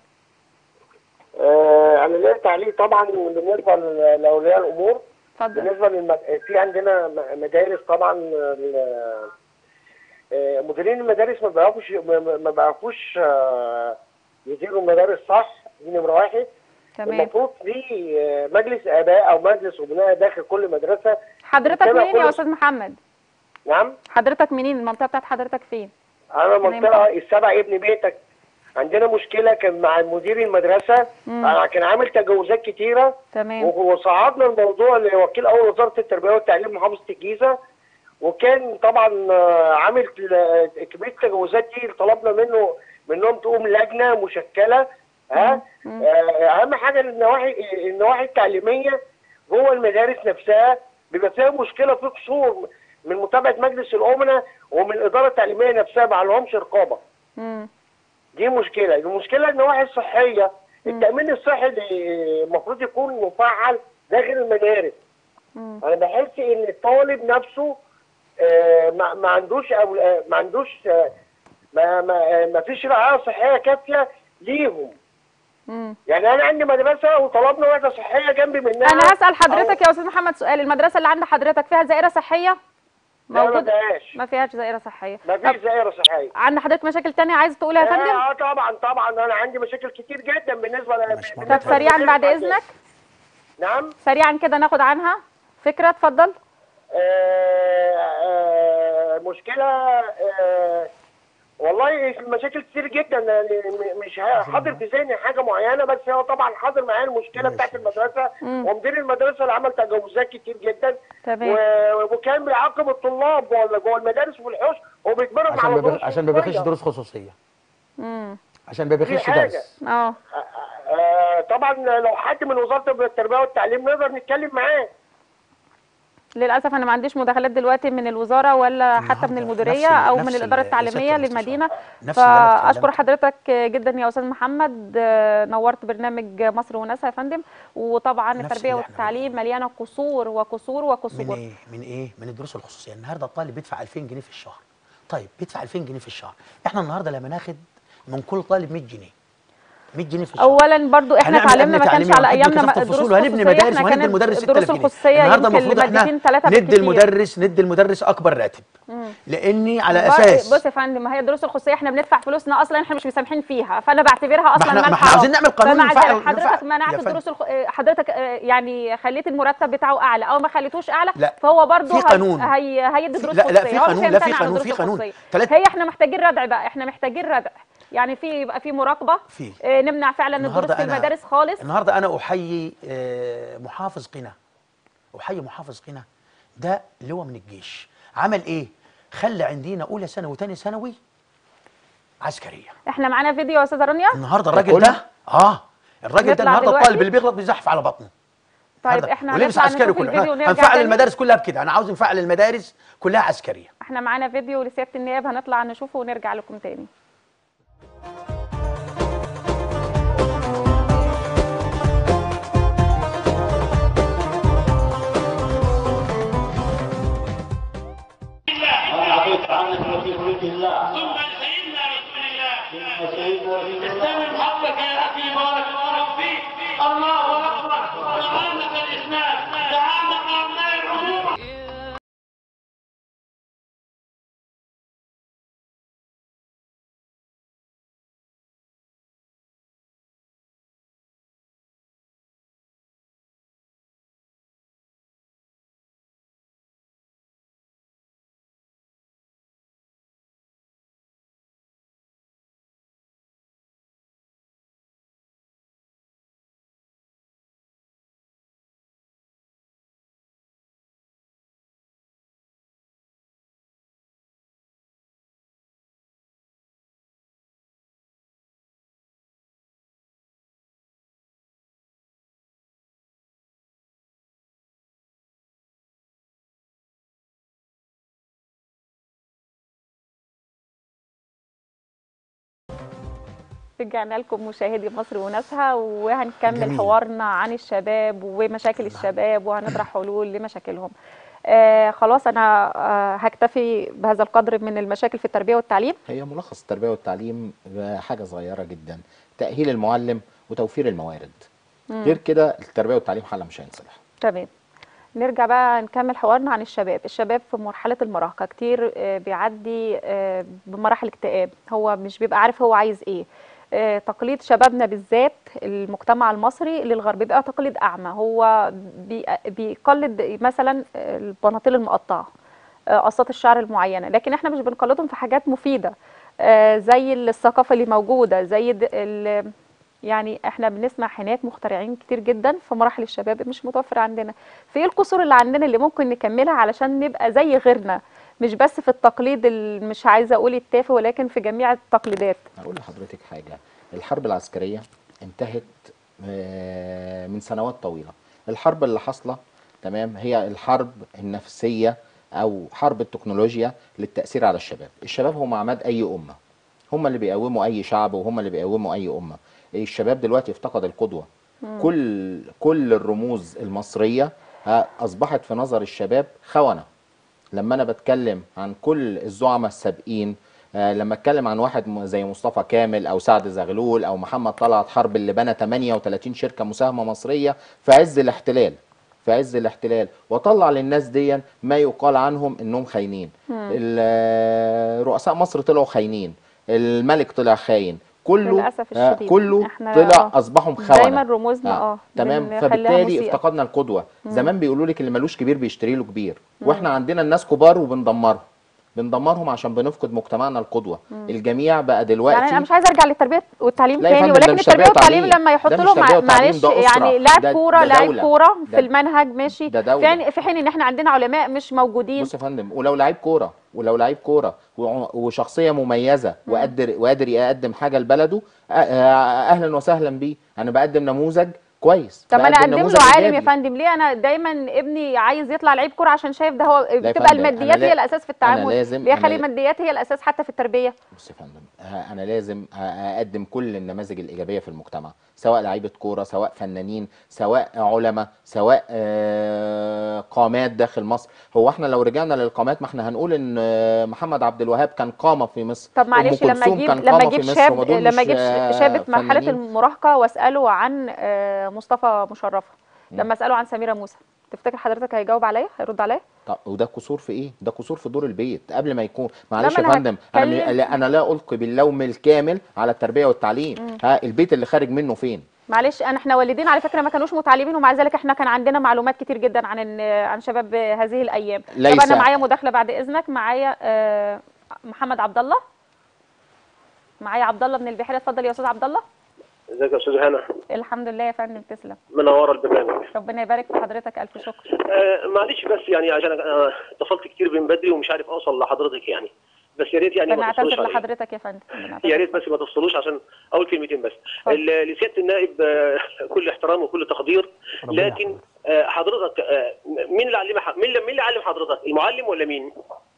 آه انا ليا تعليق طبعا بالنسبه ل- لاولياء الامور اتفضل بالنسبه للم... في عندنا م- مدارس طبعا ال- آه، مديرين المدارس ما بيعرفوش ما- ما ما بيعرفوش آه، يديروا المدارس صح دي نمره واحد تمام المفروض في آه، مجلس اباء او مجلس ابناء داخل كل مدرسه حضرتك متابع منين يا كل- استاذ محمد نعم حضرتك منين المنطقه بتاعت حضرتك فين انا منطقه السبع ابن بيتك عندنا مشكله كان مع مدير المدرسه انا كان عامل تجاوزات كتيره تمام وصعدنا الموضوع لوكيل اول وزاره التربيه والتعليم محافظه الجيزه وكان طبعا آه، عامل ل- كميه التجاوزات دي طلبنا منه منهم تقوم لجنه مشكله ها آه، اهم حاجه النواحي النواحي التعليميه جوه المدارس نفسها بيبقى فيها مشكله في قصور من متابعه مجلس الامناء ومن الاداره التعليميه نفسها ما لهمش رقابه مم. دي مشكله المشكله النواحي الصحيه التامين الصحي اللي المفروض يكون مفعل داخل المدارس مم. انا بحس ان الطالب نفسه آه، ما ما عندوش أو آه، ما عندوش آه، ما ما آه، ما فيش رعايه صحيه كافيه ليهم مم. يعني انا عندي مدرسه وطلبنا وحده صحيه جنبي منها انا هسال حضرتك يا استاذ محمد سؤال المدرسه اللي عند حضرتك فيها زائره صحيه لا ما موجود فيهاش ما فيهاش زائره صحيه ما طب فيش زائره صحيه عند حضرتك مشاكل تانية عايز تقولها يا فندم اه طبعا طبعا انا عندي مشاكل كتير جدا بالنسبه ل مش طب مهم. سريعا بعد اذنك نعم سريعا كده ناخد عنها فكره اتفضل آه، آه، مشكلة آه، والله المشاكل كتير جدا يعني م- مش ه- حاضر في ذهني حاجة معينة بس هو طبعا حاضر معايا المشكلة بتاعت المدرسة ومدير المدرسة اللي عمل تجاوزات كتير جدا تمام. و- وكان بيعاقب الطلاب ولا جوه المدارس والحوش وبيجبرهم عشان على ما دروس بيخ- عشان ما بياخدش خصوصية. دروس خصوصيه امم عشان ما بياخدش حاجة. درس اه آه، طبعا لو حد من وزارة التربية والتعليم نقدر نتكلم معاه للاسف انا ما عنديش مداخلات دلوقتي من الوزاره ولا حتى النهاردة من المديريه نفس ال- او نفس من ال- الاداره يا التعليميه ست المستشار. للمدينه نفس اللي أنا فاشكر اتكلمت. حضرتك جدا يا استاذ محمد آه، نورت برنامج مصر وناسها يا فندم وطبعا نفس التربيه اللي احنا والتعليم مليانه قصور وقصور من وقصور ايه من ايه من الدروس الخصوصيه النهارده الطالب بيدفع 2000 جنيه في الشهر طيب بيدفع 2000 جنيه في الشهر احنا النهارده لما ناخد من كل طالب 100 جنيه 100 جنيه في الشهر اولا برضو احنا هنعمل اتعلمنا أمن ما كانش تعليمي على وهندي ايامنا كتابة م- الفصول دروس وهنبني خصوصيه مدارس احنا وهندي كانت المدرس الدروس 6000 جنيه الخصوصيه النهارده يمكن المفروض احنا المادتين ثلاثه ندي المدرس ندي المدرس اكبر راتب لاني على اساس بص يا فندم ما هي الدروس الخصوصيه احنا بندفع فلوسنا اصلا احنا مش مسامحين فيها فانا بعتبرها اصلا احنا- مال ما احنا حرام. عاوزين نعمل قانون فمع ينفع- ذلك حضرتك ينفع- منعت يا فندم. الدروس الخ... اه، حضرتك اه، يعني خليت المرتب بتاعه اعلى او ما خليتوش اعلى لا. فهو برضه في قانون. هي... هيدي دروس لا- لا، خصوصيه في هو مش قانون، لا، في هيمتنع عن قانون، الدروس في قانون. الخصوصية. تلات- هي احنا محتاجين ردع بقى احنا محتاجين ردع يعني في يبقى في مراقبه في. اه، نمنع فعلا الدروس النهارده في انا المدارس خالص النهارده انا احيي آه، محافظ قنا احيي محافظ قنا ده لواء من الجيش عمل ايه خلى عندنا اولى ثانوي وثاني ثانوي عسكريه احنا معانا فيديو يا استاذه رانيا النهارده الراجل قلنا. ده اه الراجل ده نطلع النهارده دلوقتي؟ الطالب اللي بيغلط بيزحف على بطنه طيب النهاردة. احنا ولبس هنطلع عسكري نشوف كله الفيديو إحنا ونرجع هنفعل تاني. المدارس كلها بكده انا عاوز نفعل المدارس كلها عسكريه احنا معانا فيديو لسياده النيابه هنطلع نشوفه ونرجع لكم تاني أنا عفيت عنك وفي بيت الله ثم سيدنا رسول الله ثم سيدنا رسول الله استلم حقك يا اخي بارك الله فيك الله اكبر سبحانك الاسلام تعالى ابناء العموم رجعنا لكم مشاهدي مصر وناسها وهنكمل جميل. حوارنا عن الشباب ومشاكل الشباب وهنطرح حلول لمشاكلهم آه خلاص انا آه هكتفي بهذا القدر من المشاكل في التربيه والتعليم هي ملخص التربيه والتعليم حاجه صغيره جدا تاهيل المعلم وتوفير الموارد غير كده التربيه والتعليم حالها مش هينصلح تمام نرجع بقى نكمل حوارنا عن الشباب الشباب في مرحلة المراهقة كتير آه، بيعدي آه، بمراحل اكتئاب هو مش بيبقى عارف هو عايز ايه آه، تقليد شبابنا بالذات المجتمع المصري للغرب بيبقى تقليد أعمى هو بي- بيقلد مثلا البناطيل المقطعة آه، قصات الشعر المعينة لكن احنا مش بنقلدهم في حاجات مفيدة آه، زي الثقافة اللي موجودة زي د- ال- يعني احنا بنسمع حنات مخترعين كتير جدا في مراحل الشباب مش متوفر عندنا في ايه القصور اللي عندنا اللي ممكن نكملها علشان نبقى زي غيرنا مش بس في التقليد اللي مش عايزه اقول التافه ولكن في جميع التقليدات هقول لحضرتك حاجة الحرب العسكرية انتهت آه، من سنوات طويلة الحرب اللي حاصلة تمام هي الحرب النفسية أو حرب التكنولوجيا للتأثير على الشباب الشباب هم عماد أي أمة هم اللي بيقوموا أي شعب وهم اللي بيقوموا أي أمة الشباب دلوقتي افتقد القدوة كل كل الرموز المصرية ها، أصبحت في نظر الشباب خونة لما انا بتكلم عن كل الزعماء السابقين آه، لما اتكلم عن واحد م- زي مصطفى كامل او سعد زغلول او محمد طلعت حرب اللي بنى 38 شركه مساهمه مصريه في عز الاحتلال في عز الاحتلال وطلع للناس دي ما يقال عنهم انهم خاينين ال- آه، رؤساء مصر طلعوا خاينين الملك طلع خاين كله للأسف آه، الشديد. كله إحنا- طلع آه. اصبحهم خونه دايما رموزنا اه تمام بنخليها فبالتالي مسيئة. افتقدنا القدوه زمان بيقولوا لك اللي ملوش كبير بيشتري له كبير واحنا عندنا الناس كبار وبندمرهم بندمرهم عشان بنفقد مجتمعنا القدوه الجميع بقى دلوقتي يعني انا مش عايزه ارجع للتربيه والتعليم لا يا تاني فندم، ده ولكن مش التربيه تربية والتعليم وتعليم. لما يحط ده مش لهم تربية وتعليم، معلش ده أسرة. يعني لاعب ده- كوره ده لاعب دولة. كوره ده- في المنهج ماشي ده دولة. في يعني في حين ان احنا عندنا علماء مش موجودين بص يا فندم ولو لعيب كوره ولو لعيب كوره وع- وشخصيه مميزه وقادر وقادر يقدم حاجه لبلده أ- آه، اهلا وسهلا بيه انا بقدم نموذج كويس طب انا بقدم اقدم له نموذج عالم يا إيجابي. فندم ليه انا دايما ابني عايز يطلع لعيب كوره عشان شايف ده هو يا بتبقى فندم، الماديات أنا لا- هي الاساس في التعامل لازم- ليه أنا خلي لا- الماديات هي الاساس حتى في التربيه بص يا فندم ه- انا لازم ه- اقدم كل النماذج الايجابيه في المجتمع سواء لعيبه كوره سواء فنانين سواء علماء سواء آه، قامات داخل مصر هو احنا لو رجعنا للقامات ما احنا هنقول ان آه، محمد عبد الوهاب كان قامه في مصر طب معلش أم لما كلثوم اجيب كان لما قامة اجيب في مصر، شاب وما دول لما مش، اجيب آه، شاب في مرحله فنانين. المراهقه واساله عن آه، مصطفى مشرفه لما اساله عن سميره موسى تفتكر حضرتك هيجاوب عليا هيرد عليا طب وده قصور في ايه؟ ده قصور في دور البيت قبل ما يكون معلش ما يا أنا فندم انا م- هتكلم- لا- انا لا القي باللوم الكامل على التربيه والتعليم ها البيت اللي خارج منه فين؟ معلش انا احنا والدين على فكره ما كانوش متعلمين ومع ذلك احنا كان عندنا معلومات كتير جدا عن ال- عن شباب هذه الايام طب ليس- انا معايا مداخله بعد اذنك معايا آه، محمد عبد الله معايا عبد الله من البحيره اتفضل يا استاذ عبد الله ازيك يا استاذ هنا الحمد لله يا فندم تسلم منوره البرنامج ربنا يبارك في حضرتك الف شكر آه معلش بس يعني عشان انا اتصلت كتير من بدري ومش عارف اوصل لحضرتك يعني بس يا ريت يعني ما تفصلوش بنعتذر عليا. لحضرتك يا فندم بنعتذر. يا ريت بس ما تفصلوش عشان اول كلمتين بس اتفضل. ال- لسياده النائب آه، كل احترام وكل تقدير ربنا لكن آه، حضرتك آه، مين اللي علم مين اللي مين اللي علم حضرتك المعلم ولا مين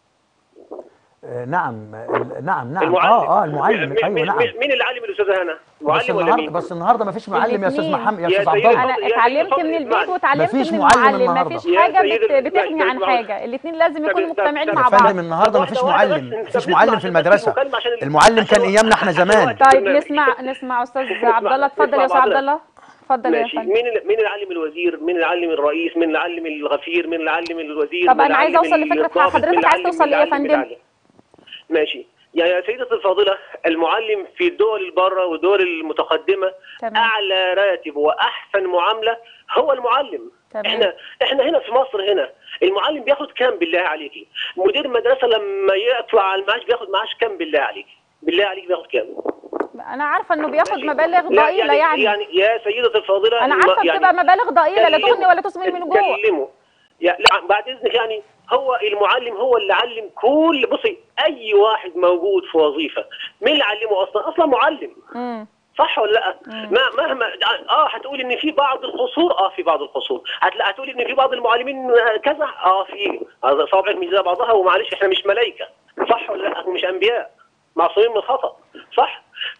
آه، نعم ال- نعم نعم المعلم اه اه المعلم مين- ايوه مين- نعم مين مين اللي علم الاستاذه هنا بس معلم ولا النهارده مين بس النهارده ما فيش معلم يا استاذ الاتنين. محمد يا يا استاذ عبد سيدي الله انا اتفضل، يا اتعلمت اتفضل من البيت اسمعني. واتعلمت مفيش من معلم المعلم النهاردة. مفيش يا حاجه سيدي بت- المعلم. بتغني عن طب- حاجه الاثنين لازم طب- يكونوا طب- مجتمعين طب- مع يا بعض فندم النهارده ما واحدة فيش واحدة معلم بس، ما انت فيش بتسمع معلم في عشان المدرسه المكالمة عشان ال- المعلم كان عشان- ايامنا احنا زمان طيب برنامج. نسمع نسمع استاذ اسمع- عبد الله اتفضل يا اسمع استاذ عبد بعضنا. الله اتفضل يا ماشي فندم مين اللي مين اللي علم الوزير مين اللي علم الرئيس مين اللي علم الغفير مين اللي علم الوزير طب مين أنا اللي عايزة علم أوصل لفكرة الضابط، حضرتك مين اللي عايز علم- توصل مين ليه يا اللي علم- فندم؟ مين اللي علم. ماشي يا يا سيدة الفاضلة المعلم في الدول البرة والدول المتقدمة تمام. أعلى راتب وأحسن معاملة هو المعلم تمام. احنا احنا هنا في مصر هنا المعلم بياخد كام بالله عليكي مدير مدرسة لما يطلع على المعاش بياخد معاش كام بالله عليكي بالله عليك بياخد كام انا عارفه انه بياخد ماشي. مبالغ لا ضئيله يعني, يعني يا سيدة الفاضلة انا الم- عارفه يعني بتبقى مبالغ ضئيله لا كلمه- تغني ولا تسمن من جوه كلمه يا لا بعد اذنك يعني هو المعلم هو اللي علم كل بصي اي واحد موجود في وظيفه مين اللي علمه اصلا اصلا معلم امم صح ولا لا ما مهما اه هتقول ان في بعض القصور اه في بعض القصور هتلا هتقول ان في بعض المعلمين كذا اه في هذا صوابعك مش زي بعضها ومعلش احنا مش ملائكه صح ولا لا ومش انبياء معصومين من الخطا صح فالمفروض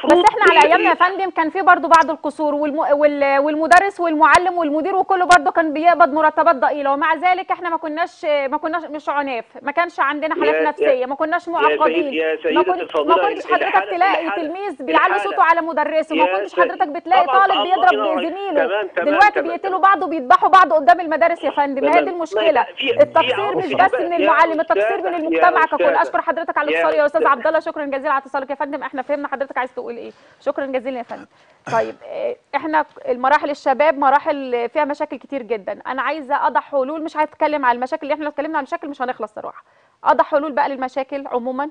المفروض بس احنا على ايامنا يا فندم كان في برضو بعض القصور والم... وال... والمدرس والمعلم والمدير وكله برضو كان بيقبض مرتبات ضئيله ومع ذلك احنا ما كناش ما كناش مش عناف ما كانش عندنا حالات يا- يا- نفسيه ما كناش معقدين يا سيدتي ما, كنت... الفاضلة، ما كنتش حضرتك الحالة- تلاقي الحالة- تلميذ بيعلي الحالة- صوته على مدرسه ما يا كنتش سيدي. حضرتك بتلاقي طبعاً، طالب الله بيضرب ينور. زميله تمام، تمام، دلوقتي تمام. بيقتلوا بعض وبيذبحوا بعض قدام المدارس يا فندم هي تمام. دي ما المشكله يبقى في- التقصير في- مش يا بس أستاذة- من يا المعلم التقصير من أستاذة- المجتمع يا ككل أستاذة. اشكر حضرتك على يا الاتصال يا استاذ أستاذة. عبد الله شكرا جزيلا على اتصالك يا فندم احنا فهمنا حضرتك عايز تقول ايه شكرا جزيلا يا فندم طيب إيه، احنا المراحل الشباب مراحل فيها مشاكل كتير جدا انا عايزه اضع حلول مش هتكلم على المشاكل اللي احنا لو اتكلمنا على المشاكل مش هنخلص صراحه اضع حلول بقى للمشاكل عموما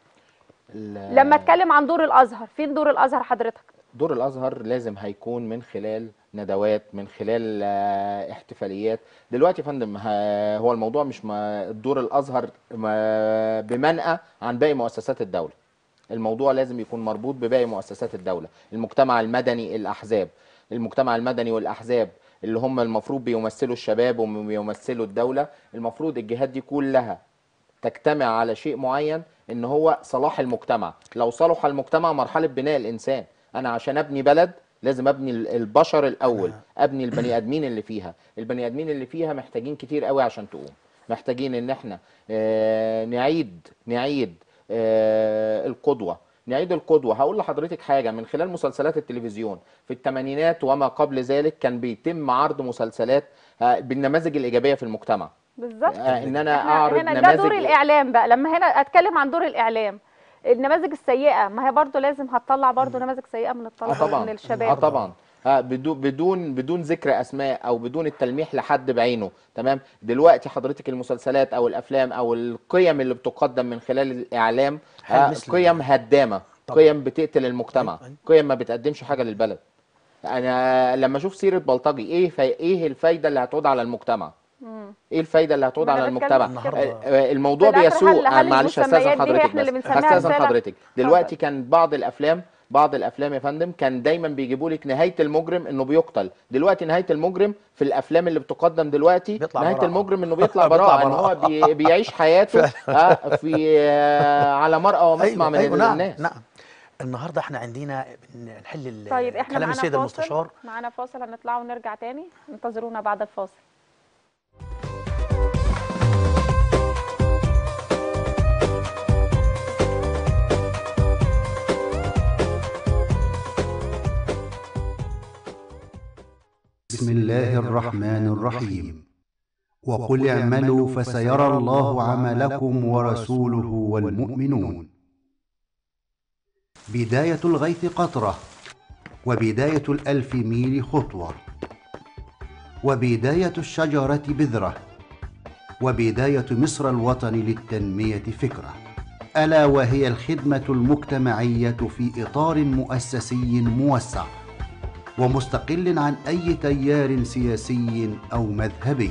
ال- لما اتكلم عن دور الازهر فين دور الازهر حضرتك دور الازهر لازم هيكون من خلال ندوات من خلال آه، احتفاليات دلوقتي يا فندم ها- هو الموضوع مش ما دور الازهر ما- بمنأى عن باقي مؤسسات الدوله الموضوع لازم يكون مربوط بباقي مؤسسات الدوله المجتمع المدني الاحزاب المجتمع المدني والاحزاب اللي هم المفروض بيمثلوا الشباب وبيمثلوا الدوله المفروض الجهات دي كلها تجتمع على شيء معين ان هو صلاح المجتمع لو صلح المجتمع مرحله بناء الانسان انا عشان ابني بلد لازم ابني ال- البشر الاول ابني البني ادمين اللي فيها البني ادمين اللي فيها محتاجين كتير قوي عشان تقوم محتاجين ان احنا آه، نعيد نعيد آه، القدوه نعيد القدوه هقول لحضرتك حاجه من خلال مسلسلات التلفزيون في الثمانينات وما قبل ذلك كان بيتم عرض مسلسلات آه، بالنماذج الايجابيه في المجتمع بالظبط آه، ان انا احنا اعرض هنا ده دور نماذج الاعلام بقى لما هنا اتكلم عن دور الاعلام النماذج السيئه ما هي برضو لازم هتطلع برضو نماذج سيئه من اه الطلبه طبعا ومن اه الشباب طبعا آه بدون بدون بدون ذكر اسماء او بدون التلميح لحد بعينه تمام دلوقتي حضرتك المسلسلات او الافلام او القيم اللي بتقدم من خلال الاعلام هل آه مثل- قيم هدامه طبعا. قيم بتقتل المجتمع أيوة، أيوة. قيم ما بتقدمش حاجه للبلد انا لما اشوف سيره بلطجي ايه في ايه الفايده اللي هتعود على المجتمع ايه الفايده اللي هتعود ما أنا على بتكلم المجتمع كده. آه، آه، الموضوع في الآخر هل- بيسوء هل آه، معلش المسميات هستاذن دي هي حضرتك إحنا اللي بس بنسميها هستاذن رسالة؟ حضرتك دلوقتي كان بعض الافلام بعض الافلام يا فندم كان دايما بيجيبوا لك نهايه المجرم انه بيقتل دلوقتي نهايه المجرم في الافلام اللي بتقدم دلوقتي بيطلع نهايه براءة. المجرم انه بيطلع بيطلع براءه ان براءة. هو بي بيعيش حياته آه، في آه، على مرأى ومسمع من أيوة نعم الناس نعم النهارده احنا عندنا نحل ال- طيب احنا كلام معانا السيد فاصل المستشار معانا فاصل هنطلع ونرجع تاني انتظرونا بعد الفاصل بسم الله الرحمن الرحيم وقل اعملوا فسيرى الله عملكم ورسوله والمؤمنون بداية الغيث قطرة وبداية الألف ميل خطوة وبداية الشجرة بذرة وبداية مصر الوطن للتنمية فكرة ألا وهي الخدمة المجتمعية في إطار مؤسسي موسع ومستقل عن اي تيار سياسي او مذهبي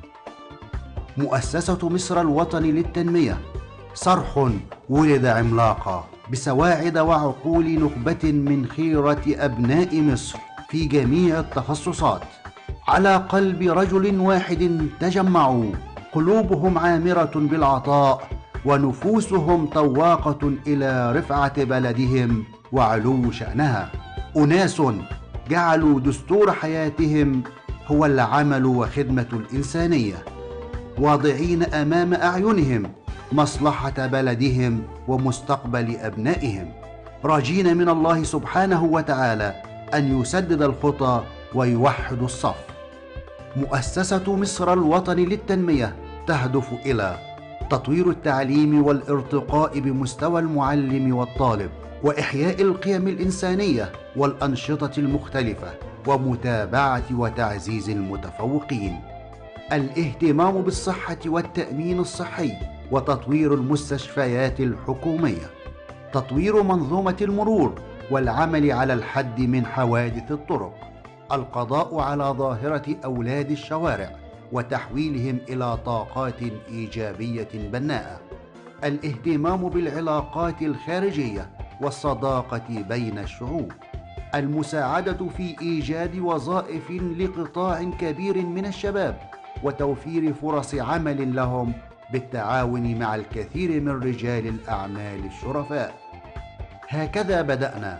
مؤسسه مصر الوطن للتنميه صرح ولد عملاقا بسواعد وعقول نخبه من خيره ابناء مصر في جميع التخصصات على قلب رجل واحد تجمعوا قلوبهم عامره بالعطاء ونفوسهم طواقه الى رفعه بلدهم وعلو شانها اناس جعلوا دستور حياتهم هو العمل وخدمه الانسانيه واضعين امام اعينهم مصلحه بلدهم ومستقبل ابنائهم راجين من الله سبحانه وتعالى ان يسدد الخطى ويوحد الصف مؤسسه مصر الوطن للتنميه تهدف الى تطوير التعليم والارتقاء بمستوى المعلم والطالب واحياء القيم الانسانيه والانشطه المختلفه ومتابعه وتعزيز المتفوقين الاهتمام بالصحه والتامين الصحي وتطوير المستشفيات الحكوميه تطوير منظومه المرور والعمل على الحد من حوادث الطرق القضاء على ظاهره اولاد الشوارع وتحويلهم الى طاقات ايجابيه بناءه الاهتمام بالعلاقات الخارجيه والصداقه بين الشعوب المساعده في ايجاد وظائف لقطاع كبير من الشباب وتوفير فرص عمل لهم بالتعاون مع الكثير من رجال الاعمال الشرفاء هكذا بدانا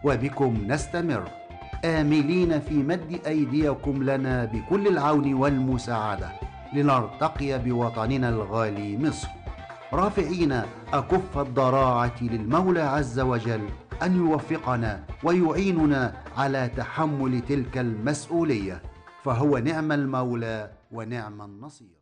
وبكم نستمر آملين في مد أيديكم لنا بكل العون والمساعدة لنرتقي بوطننا الغالي مصر رافعين أكف الضراعة للمولى عز وجل أن يوفقنا ويعيننا على تحمل تلك المسؤولية فهو نعم المولى ونعم النصير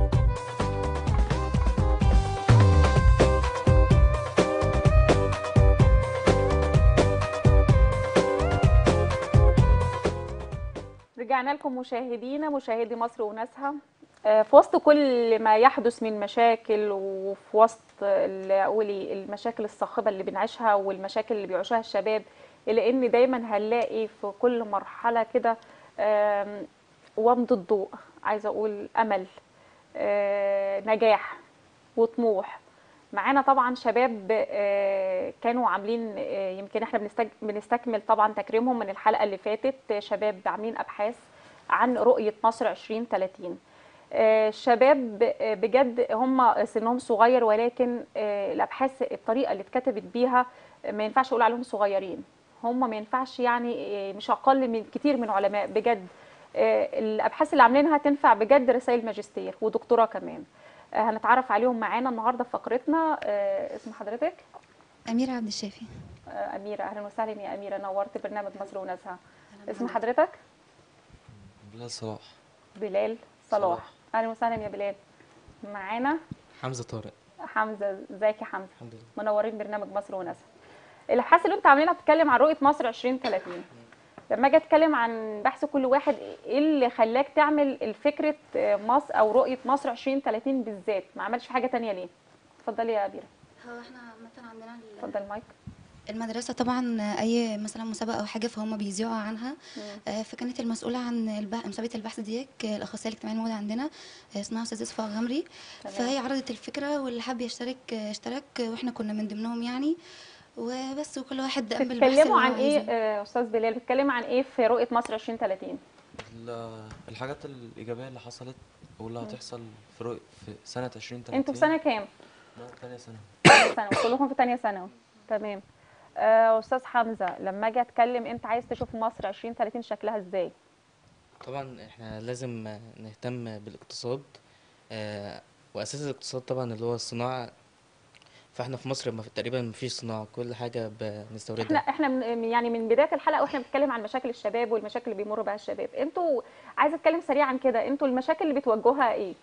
رجعنا لكم مشاهدينا مشاهدي مصر وناسها آه، في وسط كل ما يحدث من مشاكل وفي وسط ال- قولي المشاكل الصاخبه اللي بنعيشها والمشاكل اللي بيعيشها الشباب الا ان دايما هنلاقي في كل مرحله كده آم، ومض الضوء عايزه اقول امل آه، نجاح وطموح معانا طبعا شباب آه، كانوا عاملين آه، يمكن احنا بنستج- بنستكمل طبعا تكريمهم من الحلقه اللي فاتت آه، شباب عاملين ابحاث عن رؤيه مصر 2030 آه، الشباب آه، بجد هم سنهم صغير ولكن آه، الابحاث الطريقه اللي اتكتبت بيها آه، ما ينفعش اقول عليهم صغيرين هم ما ينفعش يعني آه، مش اقل من كتير من علماء بجد آه، الابحاث اللي عاملينها تنفع بجد رسائل ماجستير ودكتوراه كمان آه، هنتعرف عليهم معانا النهارده في فقرتنا آه، اسم حضرتك أميرة عبد الشافي آه، أميرة أهلا وسهلا يا أميرة نورت برنامج مصر وناسها اسم حضرتك بلال صلاح بلال صلاح أهلا وسهلا يا بلال معانا حمزة طارق حمزة ازيك يا حمزة الحمد لله منورين برنامج مصر وناسها الابحاث اللي انتوا عاملينها بتتكلم عن رؤية مصر 2030 لما اجي اتكلم عن بحث كل واحد ايه اللي خلاك تعمل الفكرة آه، مصر او رؤية مصر 2030 بالذات ما عملش حاجة تانية ليه اتفضلي يا أميرة هو احنا مثلا عندنا ال- اتفضل المايك المدرسة طبعا أي مثلا مسابقة أو حاجة فهم بيذيعوا عنها آه، فكانت المسؤولة عن البح... مسابقة البحث ديت آه، الأخصائية الاجتماعية الموجودة عندنا آه، اسمها أستاذة صفاء غمري تمام. فهي عرضت الفكرة واللي حب يشترك آه، اشترك آه، واحنا كنا من ضمنهم يعني وبس وكل واحد قام بالبحث اللي بتتكلموا هو عن ايه عايزه. آه، استاذ بلال بتتكلم عن ايه في رؤية مصر 2030 ال- الحاجات الإيجابية اللي حصلت واللي هتحصل في رؤية في سنة 2030 انتوا في سنة كام لا، تانية سنة تانية ثانوي كلكم في تانية ثانوي تمام آه، استاذ حمزة لما اجي اتكلم انت عايز تشوف مصر 2030 شكلها ازاي طبعا احنا لازم نهتم بالاقتصاد آه، واساس الاقتصاد طبعا اللي هو الصناعه فاحنا في مصر ما في تقريبا ما فيش صناعه كل حاجه احنا بنستوردها احنا من يعني من بدايه الحلقه واحنا بنتكلم عن مشاكل الشباب والمشاكل اللي بيمر بها الشباب انتوا عايزه اتكلم سريعا كده انتوا المشاكل اللي بتواجهوها ايه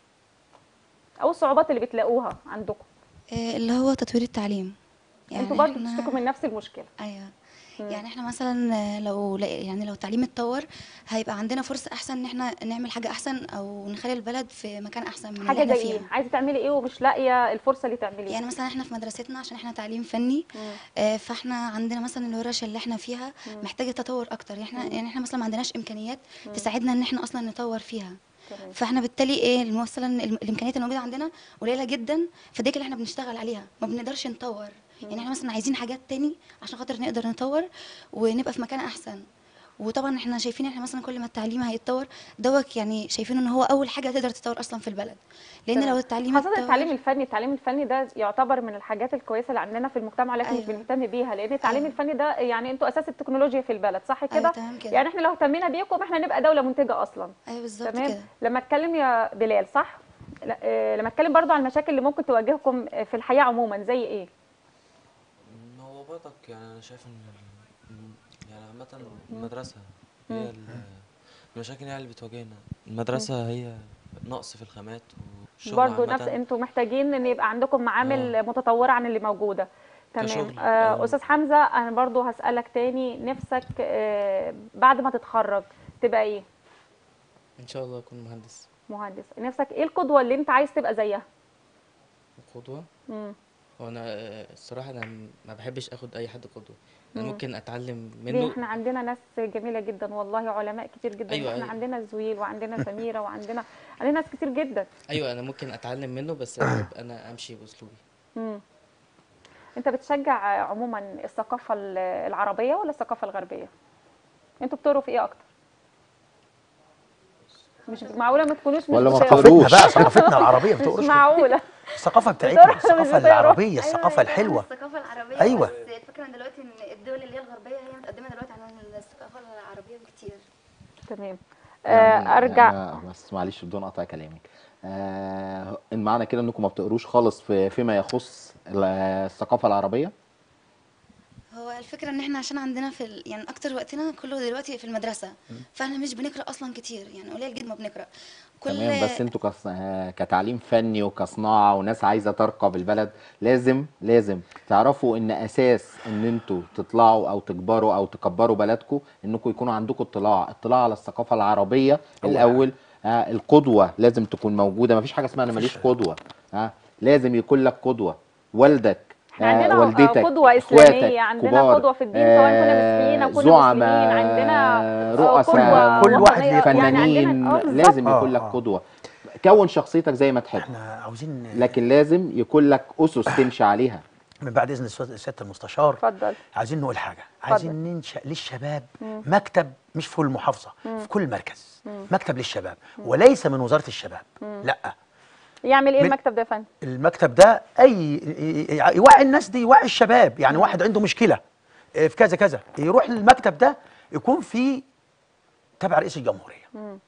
او الصعوبات اللي بتلاقوها عندكم آه، اللي هو تطوير التعليم انتوا برضو إحنا- بتشتكوا من نفس المشكله ايوه يعني احنا مثلا آه، لو لا- يعني لو التعليم اتطور هيبقى عندنا فرصه احسن ان احنا نعمل حاجه احسن او نخلي البلد في مكان احسن من اللي حاجه احنا زي فيها ايه عايزه تعملي ايه ومش لاقيه الفرصه اللي تعمليها يعني مثلا احنا في مدرستنا عشان احنا تعليم فني آه، فاحنا عندنا مثلا الورش اللي احنا فيها محتاجه تطور اكتر احنا يعني احنا مثلا ما عندناش امكانيات مم. تساعدنا ان احنا اصلا نطور فيها تمام. فاحنا بالتالي ايه مثلا الم- الامكانيات الموجوده عندنا قليله جدا فديك اللي احنا بنشتغل عليها ما بنقدرش نطور يعني احنا مثلا عايزين حاجات تاني عشان خاطر نقدر نطور ونبقى في مكان احسن وطبعا احنا شايفين احنا مثلا كل ما التعليم هيتطور دوت يعني شايفين ان هو اول حاجه تقدر تطور اصلا في البلد لان تمام. لو التعليم خاصة اتطور- التعليم الفني، التعليم الفني ده يعتبر من الحاجات الكويسة اللي عندنا في المجتمع لكن مش بنهتم بيها لأن التعليم الفني ده يعني انتوا أساس التكنولوجيا في البلد صح كده؟ أيوة تمام كده. يعني احنا لو اهتمينا بيكم احنا نبقى دولة منتجة أصلا ايوه بالظبط تمام؟ كده لما اتكلم يا بلال صح؟ لا، آه، لما اتكلم برضو عن المشاكل اللي ممكن تواجهكم في الحياة عموما زي ايه؟ ما هو برضك يعني أنا شايف إن ال- يعني عامة المدرسة هي ال- المشاكل يعني اللي بتواجهنا المدرسة هي نقص في الخامات والشغل برضو عامة نفس انتوا محتاجين ان يبقى عندكم معامل متطورة عن اللي موجودة تمام كشغل، آه آه. استاذ حمزة انا برضو هسألك تاني نفسك آه بعد ما تتخرج تبقى ايه ان شاء الله اكون مهندس مهندس نفسك ايه القدوة اللي انت عايز تبقى زيها قدوه مم. هو انا آه، الصراحه انا ما بحبش اخد اي حد قدوه انا مم. ممكن اتعلم ليه منه احنا عندنا ناس جميلة جدا والله علماء كتير جدا أيوة، احنا أيوة. عندنا زويل وعندنا سميرة وعندنا عندنا ناس كتير جدا ايوه انا ممكن اتعلم منه بس أنا أبقى انا امشي باسلوبي مم. انت بتشجع عموما الثقافة ال- العربية ولا الثقافة الغربية انتوا بتقروا في ايه اكتر مش معقولة ما تكونوش مش ولا ما بتقروا. بتقروش. بقى ثقافتنا العربيه مش بتقرش معقولة الثقافه بتاعتنا بتقرا- مش الثقافه بتقرا. العربيه الثقافه الحلوه الثقافه العربيه أيوة. بس الفكره ان دلوقتي ان الدول اللي هي الغربيه هي متقدمه كتير تمام يعني آه ارجع أنا بس معلش بدون قطع كلامك آه إن معنى كده انكم ما بتقروش خالص في فيما يخص ال- الثقافه العربيه هو الفكرة ان احنا عشان عندنا في ال... يعني اكتر وقتنا كله دلوقتي في المدرسة فاحنا مش بنقرأ اصلا كتير يعني قليل جدا ما بنقرأ كل تمام بس انتوا كص... آه، كتعليم فني وكصناعه وناس عايزه ترقى بالبلد لازم لازم تعرفوا ان اساس ان انتوا تطلعوا او تكبروا او تكبروا بلدكم انكم يكونوا عندكم اطلاع اطلاع على الثقافه العربيه أول الاول آه القدوه لازم تكون موجوده مفيش حاجه اسمها انا ماليش قدوه آه لازم يكون لك قدوه والدك احنا عندنا والدتك قدوة اخواتك إسلامية عندنا كبار، قدوة في الدين سواء كنا مسيحيين أو كنا مسلمين زعماء عندنا رؤساء قدوة كل واحد ليه وطنية. يعني فنانين عندنا اه بالظبط لازم آه، يكون لك آه. قدوه كون شخصيتك زي ما تحب احنا عاوزين لكن لازم يكون لك اسس تمشي عليها من بعد اذن السياده السيادة المستشار اتفضل عايزين نقول حاجه عايزين ننشا للشباب مكتب مش في المحافظه في كل مركز مكتب للشباب وليس من وزاره الشباب لا يعمل ايه من- المكتب ده يا فندم؟ المكتب ده اي ي- ي- يوعي الناس دي يوعي الشباب يعني واحد عنده مشكله آه، في كذا كذا يروح للمكتب ده يكون في تبع رئيس الجمهوريه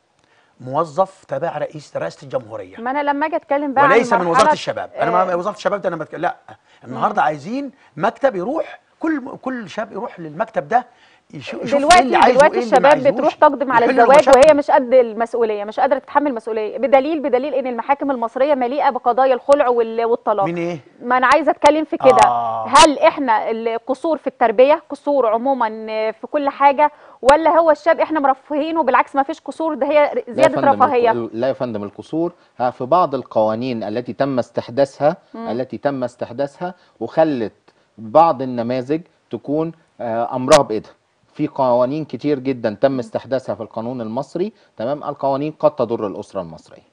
موظف تبع رئيس رئاسه الجمهوريه ما انا لما اجي اتكلم بقى عن وليس من وزاره مرحلة- الشباب انا ما آه، وزاره الشباب ده انا بتكلم لا النهارده عايزين مكتب يروح كل كل شاب يروح للمكتب ده يشوف يشوف دلوقتي ايه اللي عايزه دلوقتي وايه اللي ما الشباب عايزهوش، بتروح تقدم على يحل الزواج المشاكل. وهي مش قد المسؤوليه مش قادره تتحمل مسؤوليه بدليل بدليل ان المحاكم المصريه مليئه بقضايا الخلع وال- والطلاق من ايه؟ ما انا عايزه اتكلم في كده آه. هل احنا القصور في التربيه قصور عموما في كل حاجه ولا هو الشاب احنا مرفهينه بالعكس ما فيش قصور ده هي لا يا زياده فندم رفاهيه الق- لا يا فندم القصور ها، في بعض القوانين التي تم استحداثها التي تم استحداثها وخلت بعض النماذج تكون آه، امرها بايدها في قوانين كتير جدا تم استحداثها في القانون المصري تمام القوانين قد تضر الاسره المصريه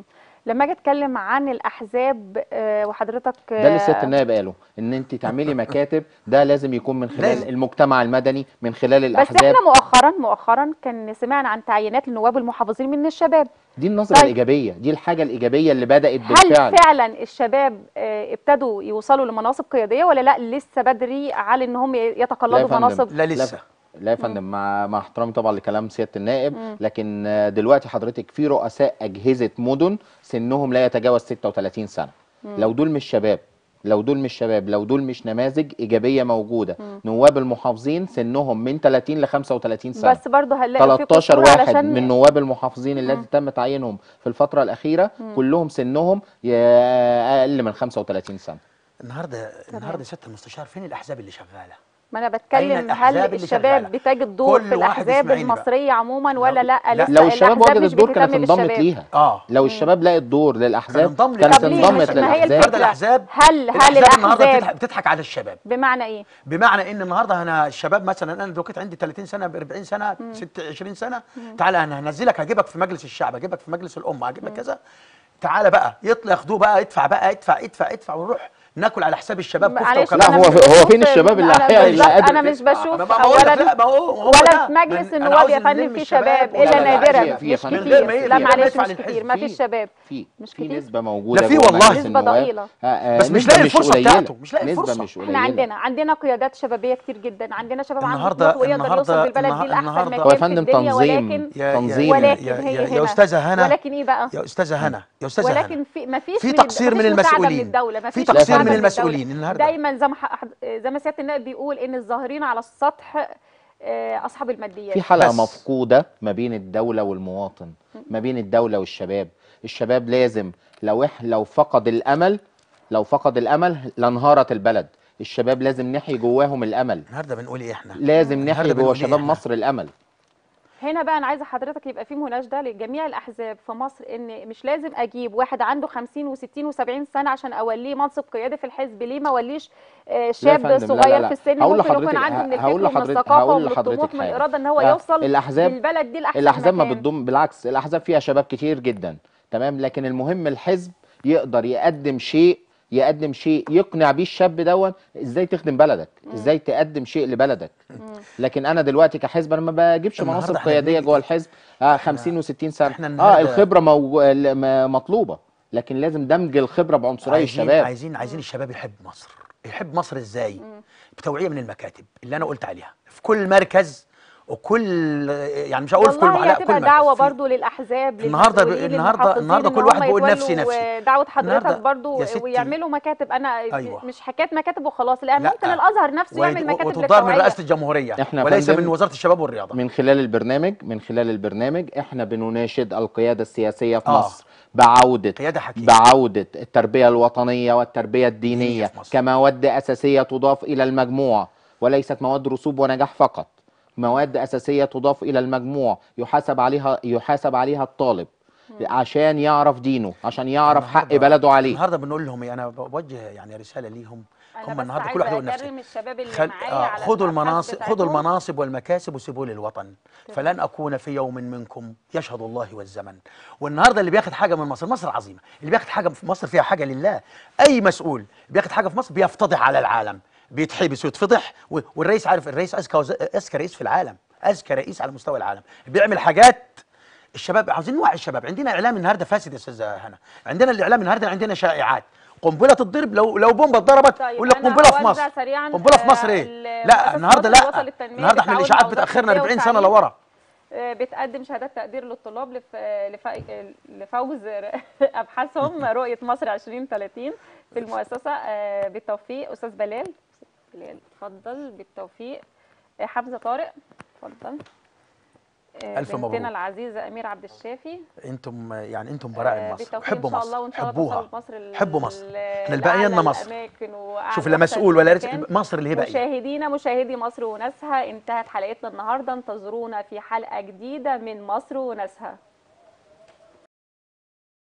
لما اجي اتكلم عن الاحزاب آه، وحضرتك ده اللي آه، سياده النائب قاله ان انت تعملي مكاتب ده لازم يكون من خلال لازم. المجتمع المدني من خلال بس الاحزاب احنا مؤخرا مؤخرا كان سمعنا عن تعيينات لنواب المحافظين من الشباب دي النظره طيب. الايجابيه دي الحاجه الايجابيه اللي بدات هل بالفعل فعلا الشباب آه، ابتدوا يوصلوا لمناصب قياديه ولا لا لسه بدري على ان هم لا يا يتقلدوا فندم. مناصب لا لسه لا يا فندم مع مع احترامي طبعا لكلام سياده النائب لكن آه، دلوقتي حضرتك في رؤساء اجهزه مدن سنهم لا يتجاوز 36 سنه لو دول مش شباب لو دول مش شباب لو دول مش نماذج ايجابيه موجوده نواب المحافظين سنهم من 30 ل 35 سنه بس برضه هنلاقي في 13 قصور واحد علشان من نواب المحافظين الذي تم تعيينهم في الفتره الاخيره كلهم سنهم يا- اقل من 35 سنه النهارده النهارده سياده المستشار فين الاحزاب اللي شغاله ما انا أين بتكلم الأحزاب هل اللي الشباب شغالة؟ بتجد دور كل في واحد الاحزاب يسمعني بقى. المصريه عموما ولا لا لا. لسه لو الشباب الأحزاب وجدت مش دور كانت بتهتم انضمت بالشباب. ليها اه لو الشباب لقت دور للاحزاب انضم كانت طب ليه؟ انضمت مش- ما هي للاحزاب النهارده الاحزاب هل هل الأحزاب النهارده الاحزاب بتضحك- بتضحك على الشباب بمعنى ايه؟ بمعنى ان النهارده انا الشباب مثلا انا دلوقتي عندي 30 سنه ب 40 سنه 26 سنه تعالى انا هنزلك هجيبك في مجلس الشعب هجيبك في مجلس الامه هجيبك كذا تعالى بقى يطلع ياخدوه بقى ادفع بقى ادفع ادفع ادفع ونروح ناكل على حساب الشباب كفته معلش وكباب لا، أنا هو- مش هو بشوف- فين الشباب اللي أنا هي- اللي بالظبط قادر انا مش تدفع؟ بشوف ما بقول لك اولا لا، ما هو- هو ولا ده. في مجلس من- أنا النواب عاوز يا فندم نلم في الشباب شباب ولا الا لا، لا، نادرا في- في يا مش فندم. من غير ما كتير ي- لا من غير ما معلش يدفع مش للحزب. كتير ما في- فيش شباب في مش في كتير؟ نسبه موجوده لا، في جوه والله. مجلس نسبة النواب. ضئيلة. آه، آه، بس مش نسبة لاقي الفرصة قليلة. بتاعته، مش لاقي نسبة الفرصة. مش احنا قليلة. عندنا عندنا قيادات شبابيه كتير جدا عندنا شباب عنده النهاردة- طموح ويقدر يوصل النهاردة- بالبلد دي لاحسن النهاردة- مكان هو يا في فندم الدنيا تنظيم ولكن يا- يا- تنظيم ولكن يا- هي يا- هنا يا أستاذة هنا. ولكن ايه بقى؟ يا استاذه هنا يا استاذه ولكن هنا في ما فيش في تقصير من المسؤولين. من الدوله ما في فيش تقصير مساعدة من الدولة. المسؤولين النهاردة. دايما زي ما ح- زي ما سياده النائب بيقول ان الظاهرين على السطح آه، اصحاب الماديات في حلقه بس. مفقوده ما بين الدوله والمواطن ما بين الدوله والشباب الشباب لازم لو إح لو فقد الامل لو فقد الامل لانهارت البلد الشباب لازم نحيي جواهم الامل النهارده بنقول ايه احنا لازم النهاردة نحيي جوا بنقول إيه شباب إحنا؟ مصر الامل هنا بقى انا عايزه حضرتك يبقى في مناشده لجميع الاحزاب في مصر ان مش لازم اجيب واحد عنده 50 و60 و70 سنه عشان اوليه منصب قيادي في الحزب ليه ما اوليش آه، لا يا شاب فندم، لا، صغير لا، لا. في السن هقول ممكن يكون لحضرتك- عنده من هقول الفكر ومن لحضرتك- الثقافه هقول ومن لحضرتك الطموح من حاجة. الاراده ان هو آه، يوصل الأحزاب- للبلد دي لاحسن الاحزاب ما مكان. بتضم بالعكس الاحزاب فيها شباب كتير جدا تمام لكن المهم الحزب يقدر يقدم شيء يقدم شيء يقنع بيه الشاب دون ازاي تخدم بلدك ازاي تقدم شيء لبلدك لكن انا دلوقتي كحزب انا ما بجيبش النهاردة مناصب إحنا قياديه بنيجي- جوه الحزب آه 50 و60 سنه إحنا اه النهاردة- الخبره مو... ال- م- مطلوبه لكن لازم دمج الخبره بعنصريه عايزين الشباب عايزين عايزين الشباب يحب مصر يحب مصر ازاي بتوعيه من المكاتب اللي انا قلت عليها في كل مركز وكل يعني مش هقول في كل والله هي معلقه كل هتبقى مركز. دعوه في- برضو للاحزاب النهاردة ب- للمسؤولين، النهاردة- للمحافظين النهاردة إن كل واحد هم بيقول يتولوا، نفسي نفسي. ودعوه حضرتك النهاردة برضو يا ستي- ويعملوا مكاتب انا أيوة. مش حكايه مكاتب وخلاص لا, لا. ممكن الازهر نفسه يعمل ويد- مكاتب وتدار من للتوعية. رئاسه الجمهوريه إحنا يا وليس فندم من وزاره الشباب والرياضه من خلال البرنامج من خلال البرنامج احنا بنناشد القيادة السياسية في آه. مصر بعودة قياده حكيمه بعودة التربية الوطنية والتربية الدينية في مصر. كمواد أساسية تضاف إلى المجموع وليست مواد رسوب ونجاح فقط مواد أساسية تضاف إلى المجموع يحاسب عليها يحاسب عليها الطالب عشان يعرف دينه عشان يعرف حق النهاردة- بلده عليه النهارده بنقول لهم إيه؟ انا بوجه يعني رساله ليهم انا هم بس النهارده كل واحد يقول عايزه نفسه اكرم الشباب اللي خل... معايا آه على خدوا الأبحاث المناصب خدوا بتاعتهم. المناصب والمكاسب وسيبوا للوطن فلن اكون في يوم منكم يشهد الله والزمن والنهارده اللي بياخد حاجه من مصر مصر عظيمه اللي بياخد حاجه في مصر فيها حاجه لله اي مسؤول بياخد حاجه في مصر بيفتضح على العالم بيتحبس ويتفضح و- والرئيس عارف الرئيس اذكى وز... اذكى رئيس في العالم اذكى رئيس على مستوى العالم بيعمل حاجات الشباب عاوزين نوعي الشباب عندنا اعلام النهارده فاسد يا استاذه هنا عندنا الاعلام النهارده عندنا شائعات قنبله تضرب لو لو بومبه اتضربت طيب يقول لك أنا قنبله في هوزع مصر سريعاً، قنبله في آه، مصر ايه ال- لا مؤسسة النهارده مصر لا للوطن للتنمية النهارده احنا بالتعاون الاشاعات مع وزارة بتاخرنا التربية 40 سنه والتعليم. لورا آه، بتقدم شهادات تقدير للطلاب لف... لف... لفوز ابحاثهم رؤيه مصر 2030 في المؤسسه آه، بالتوفيق استاذ بلال بلال اتفضل بالتوفيق آه، حمزه طارق اتفضل آه، ألف مبروك. بنتنا العزيزه امير عبد الشافي انتم يعني انتم براء آه، مصر بالتوفيق حبوا ان شاء مصر الله وان شاء الله حبوها توصلوا مصر ل- حبوا مصر ل- احنا الباقي لنا لأعلى مصر الأماكن وأعلى شوف لا أحسن مسؤول ولا مكان. رئيس مصر اللي هي باقيه مشاهدينا مشاهدي مصر وناسها انتهت حلقتنا النهارده انتظرونا في حلقه جديده من مصر وناسها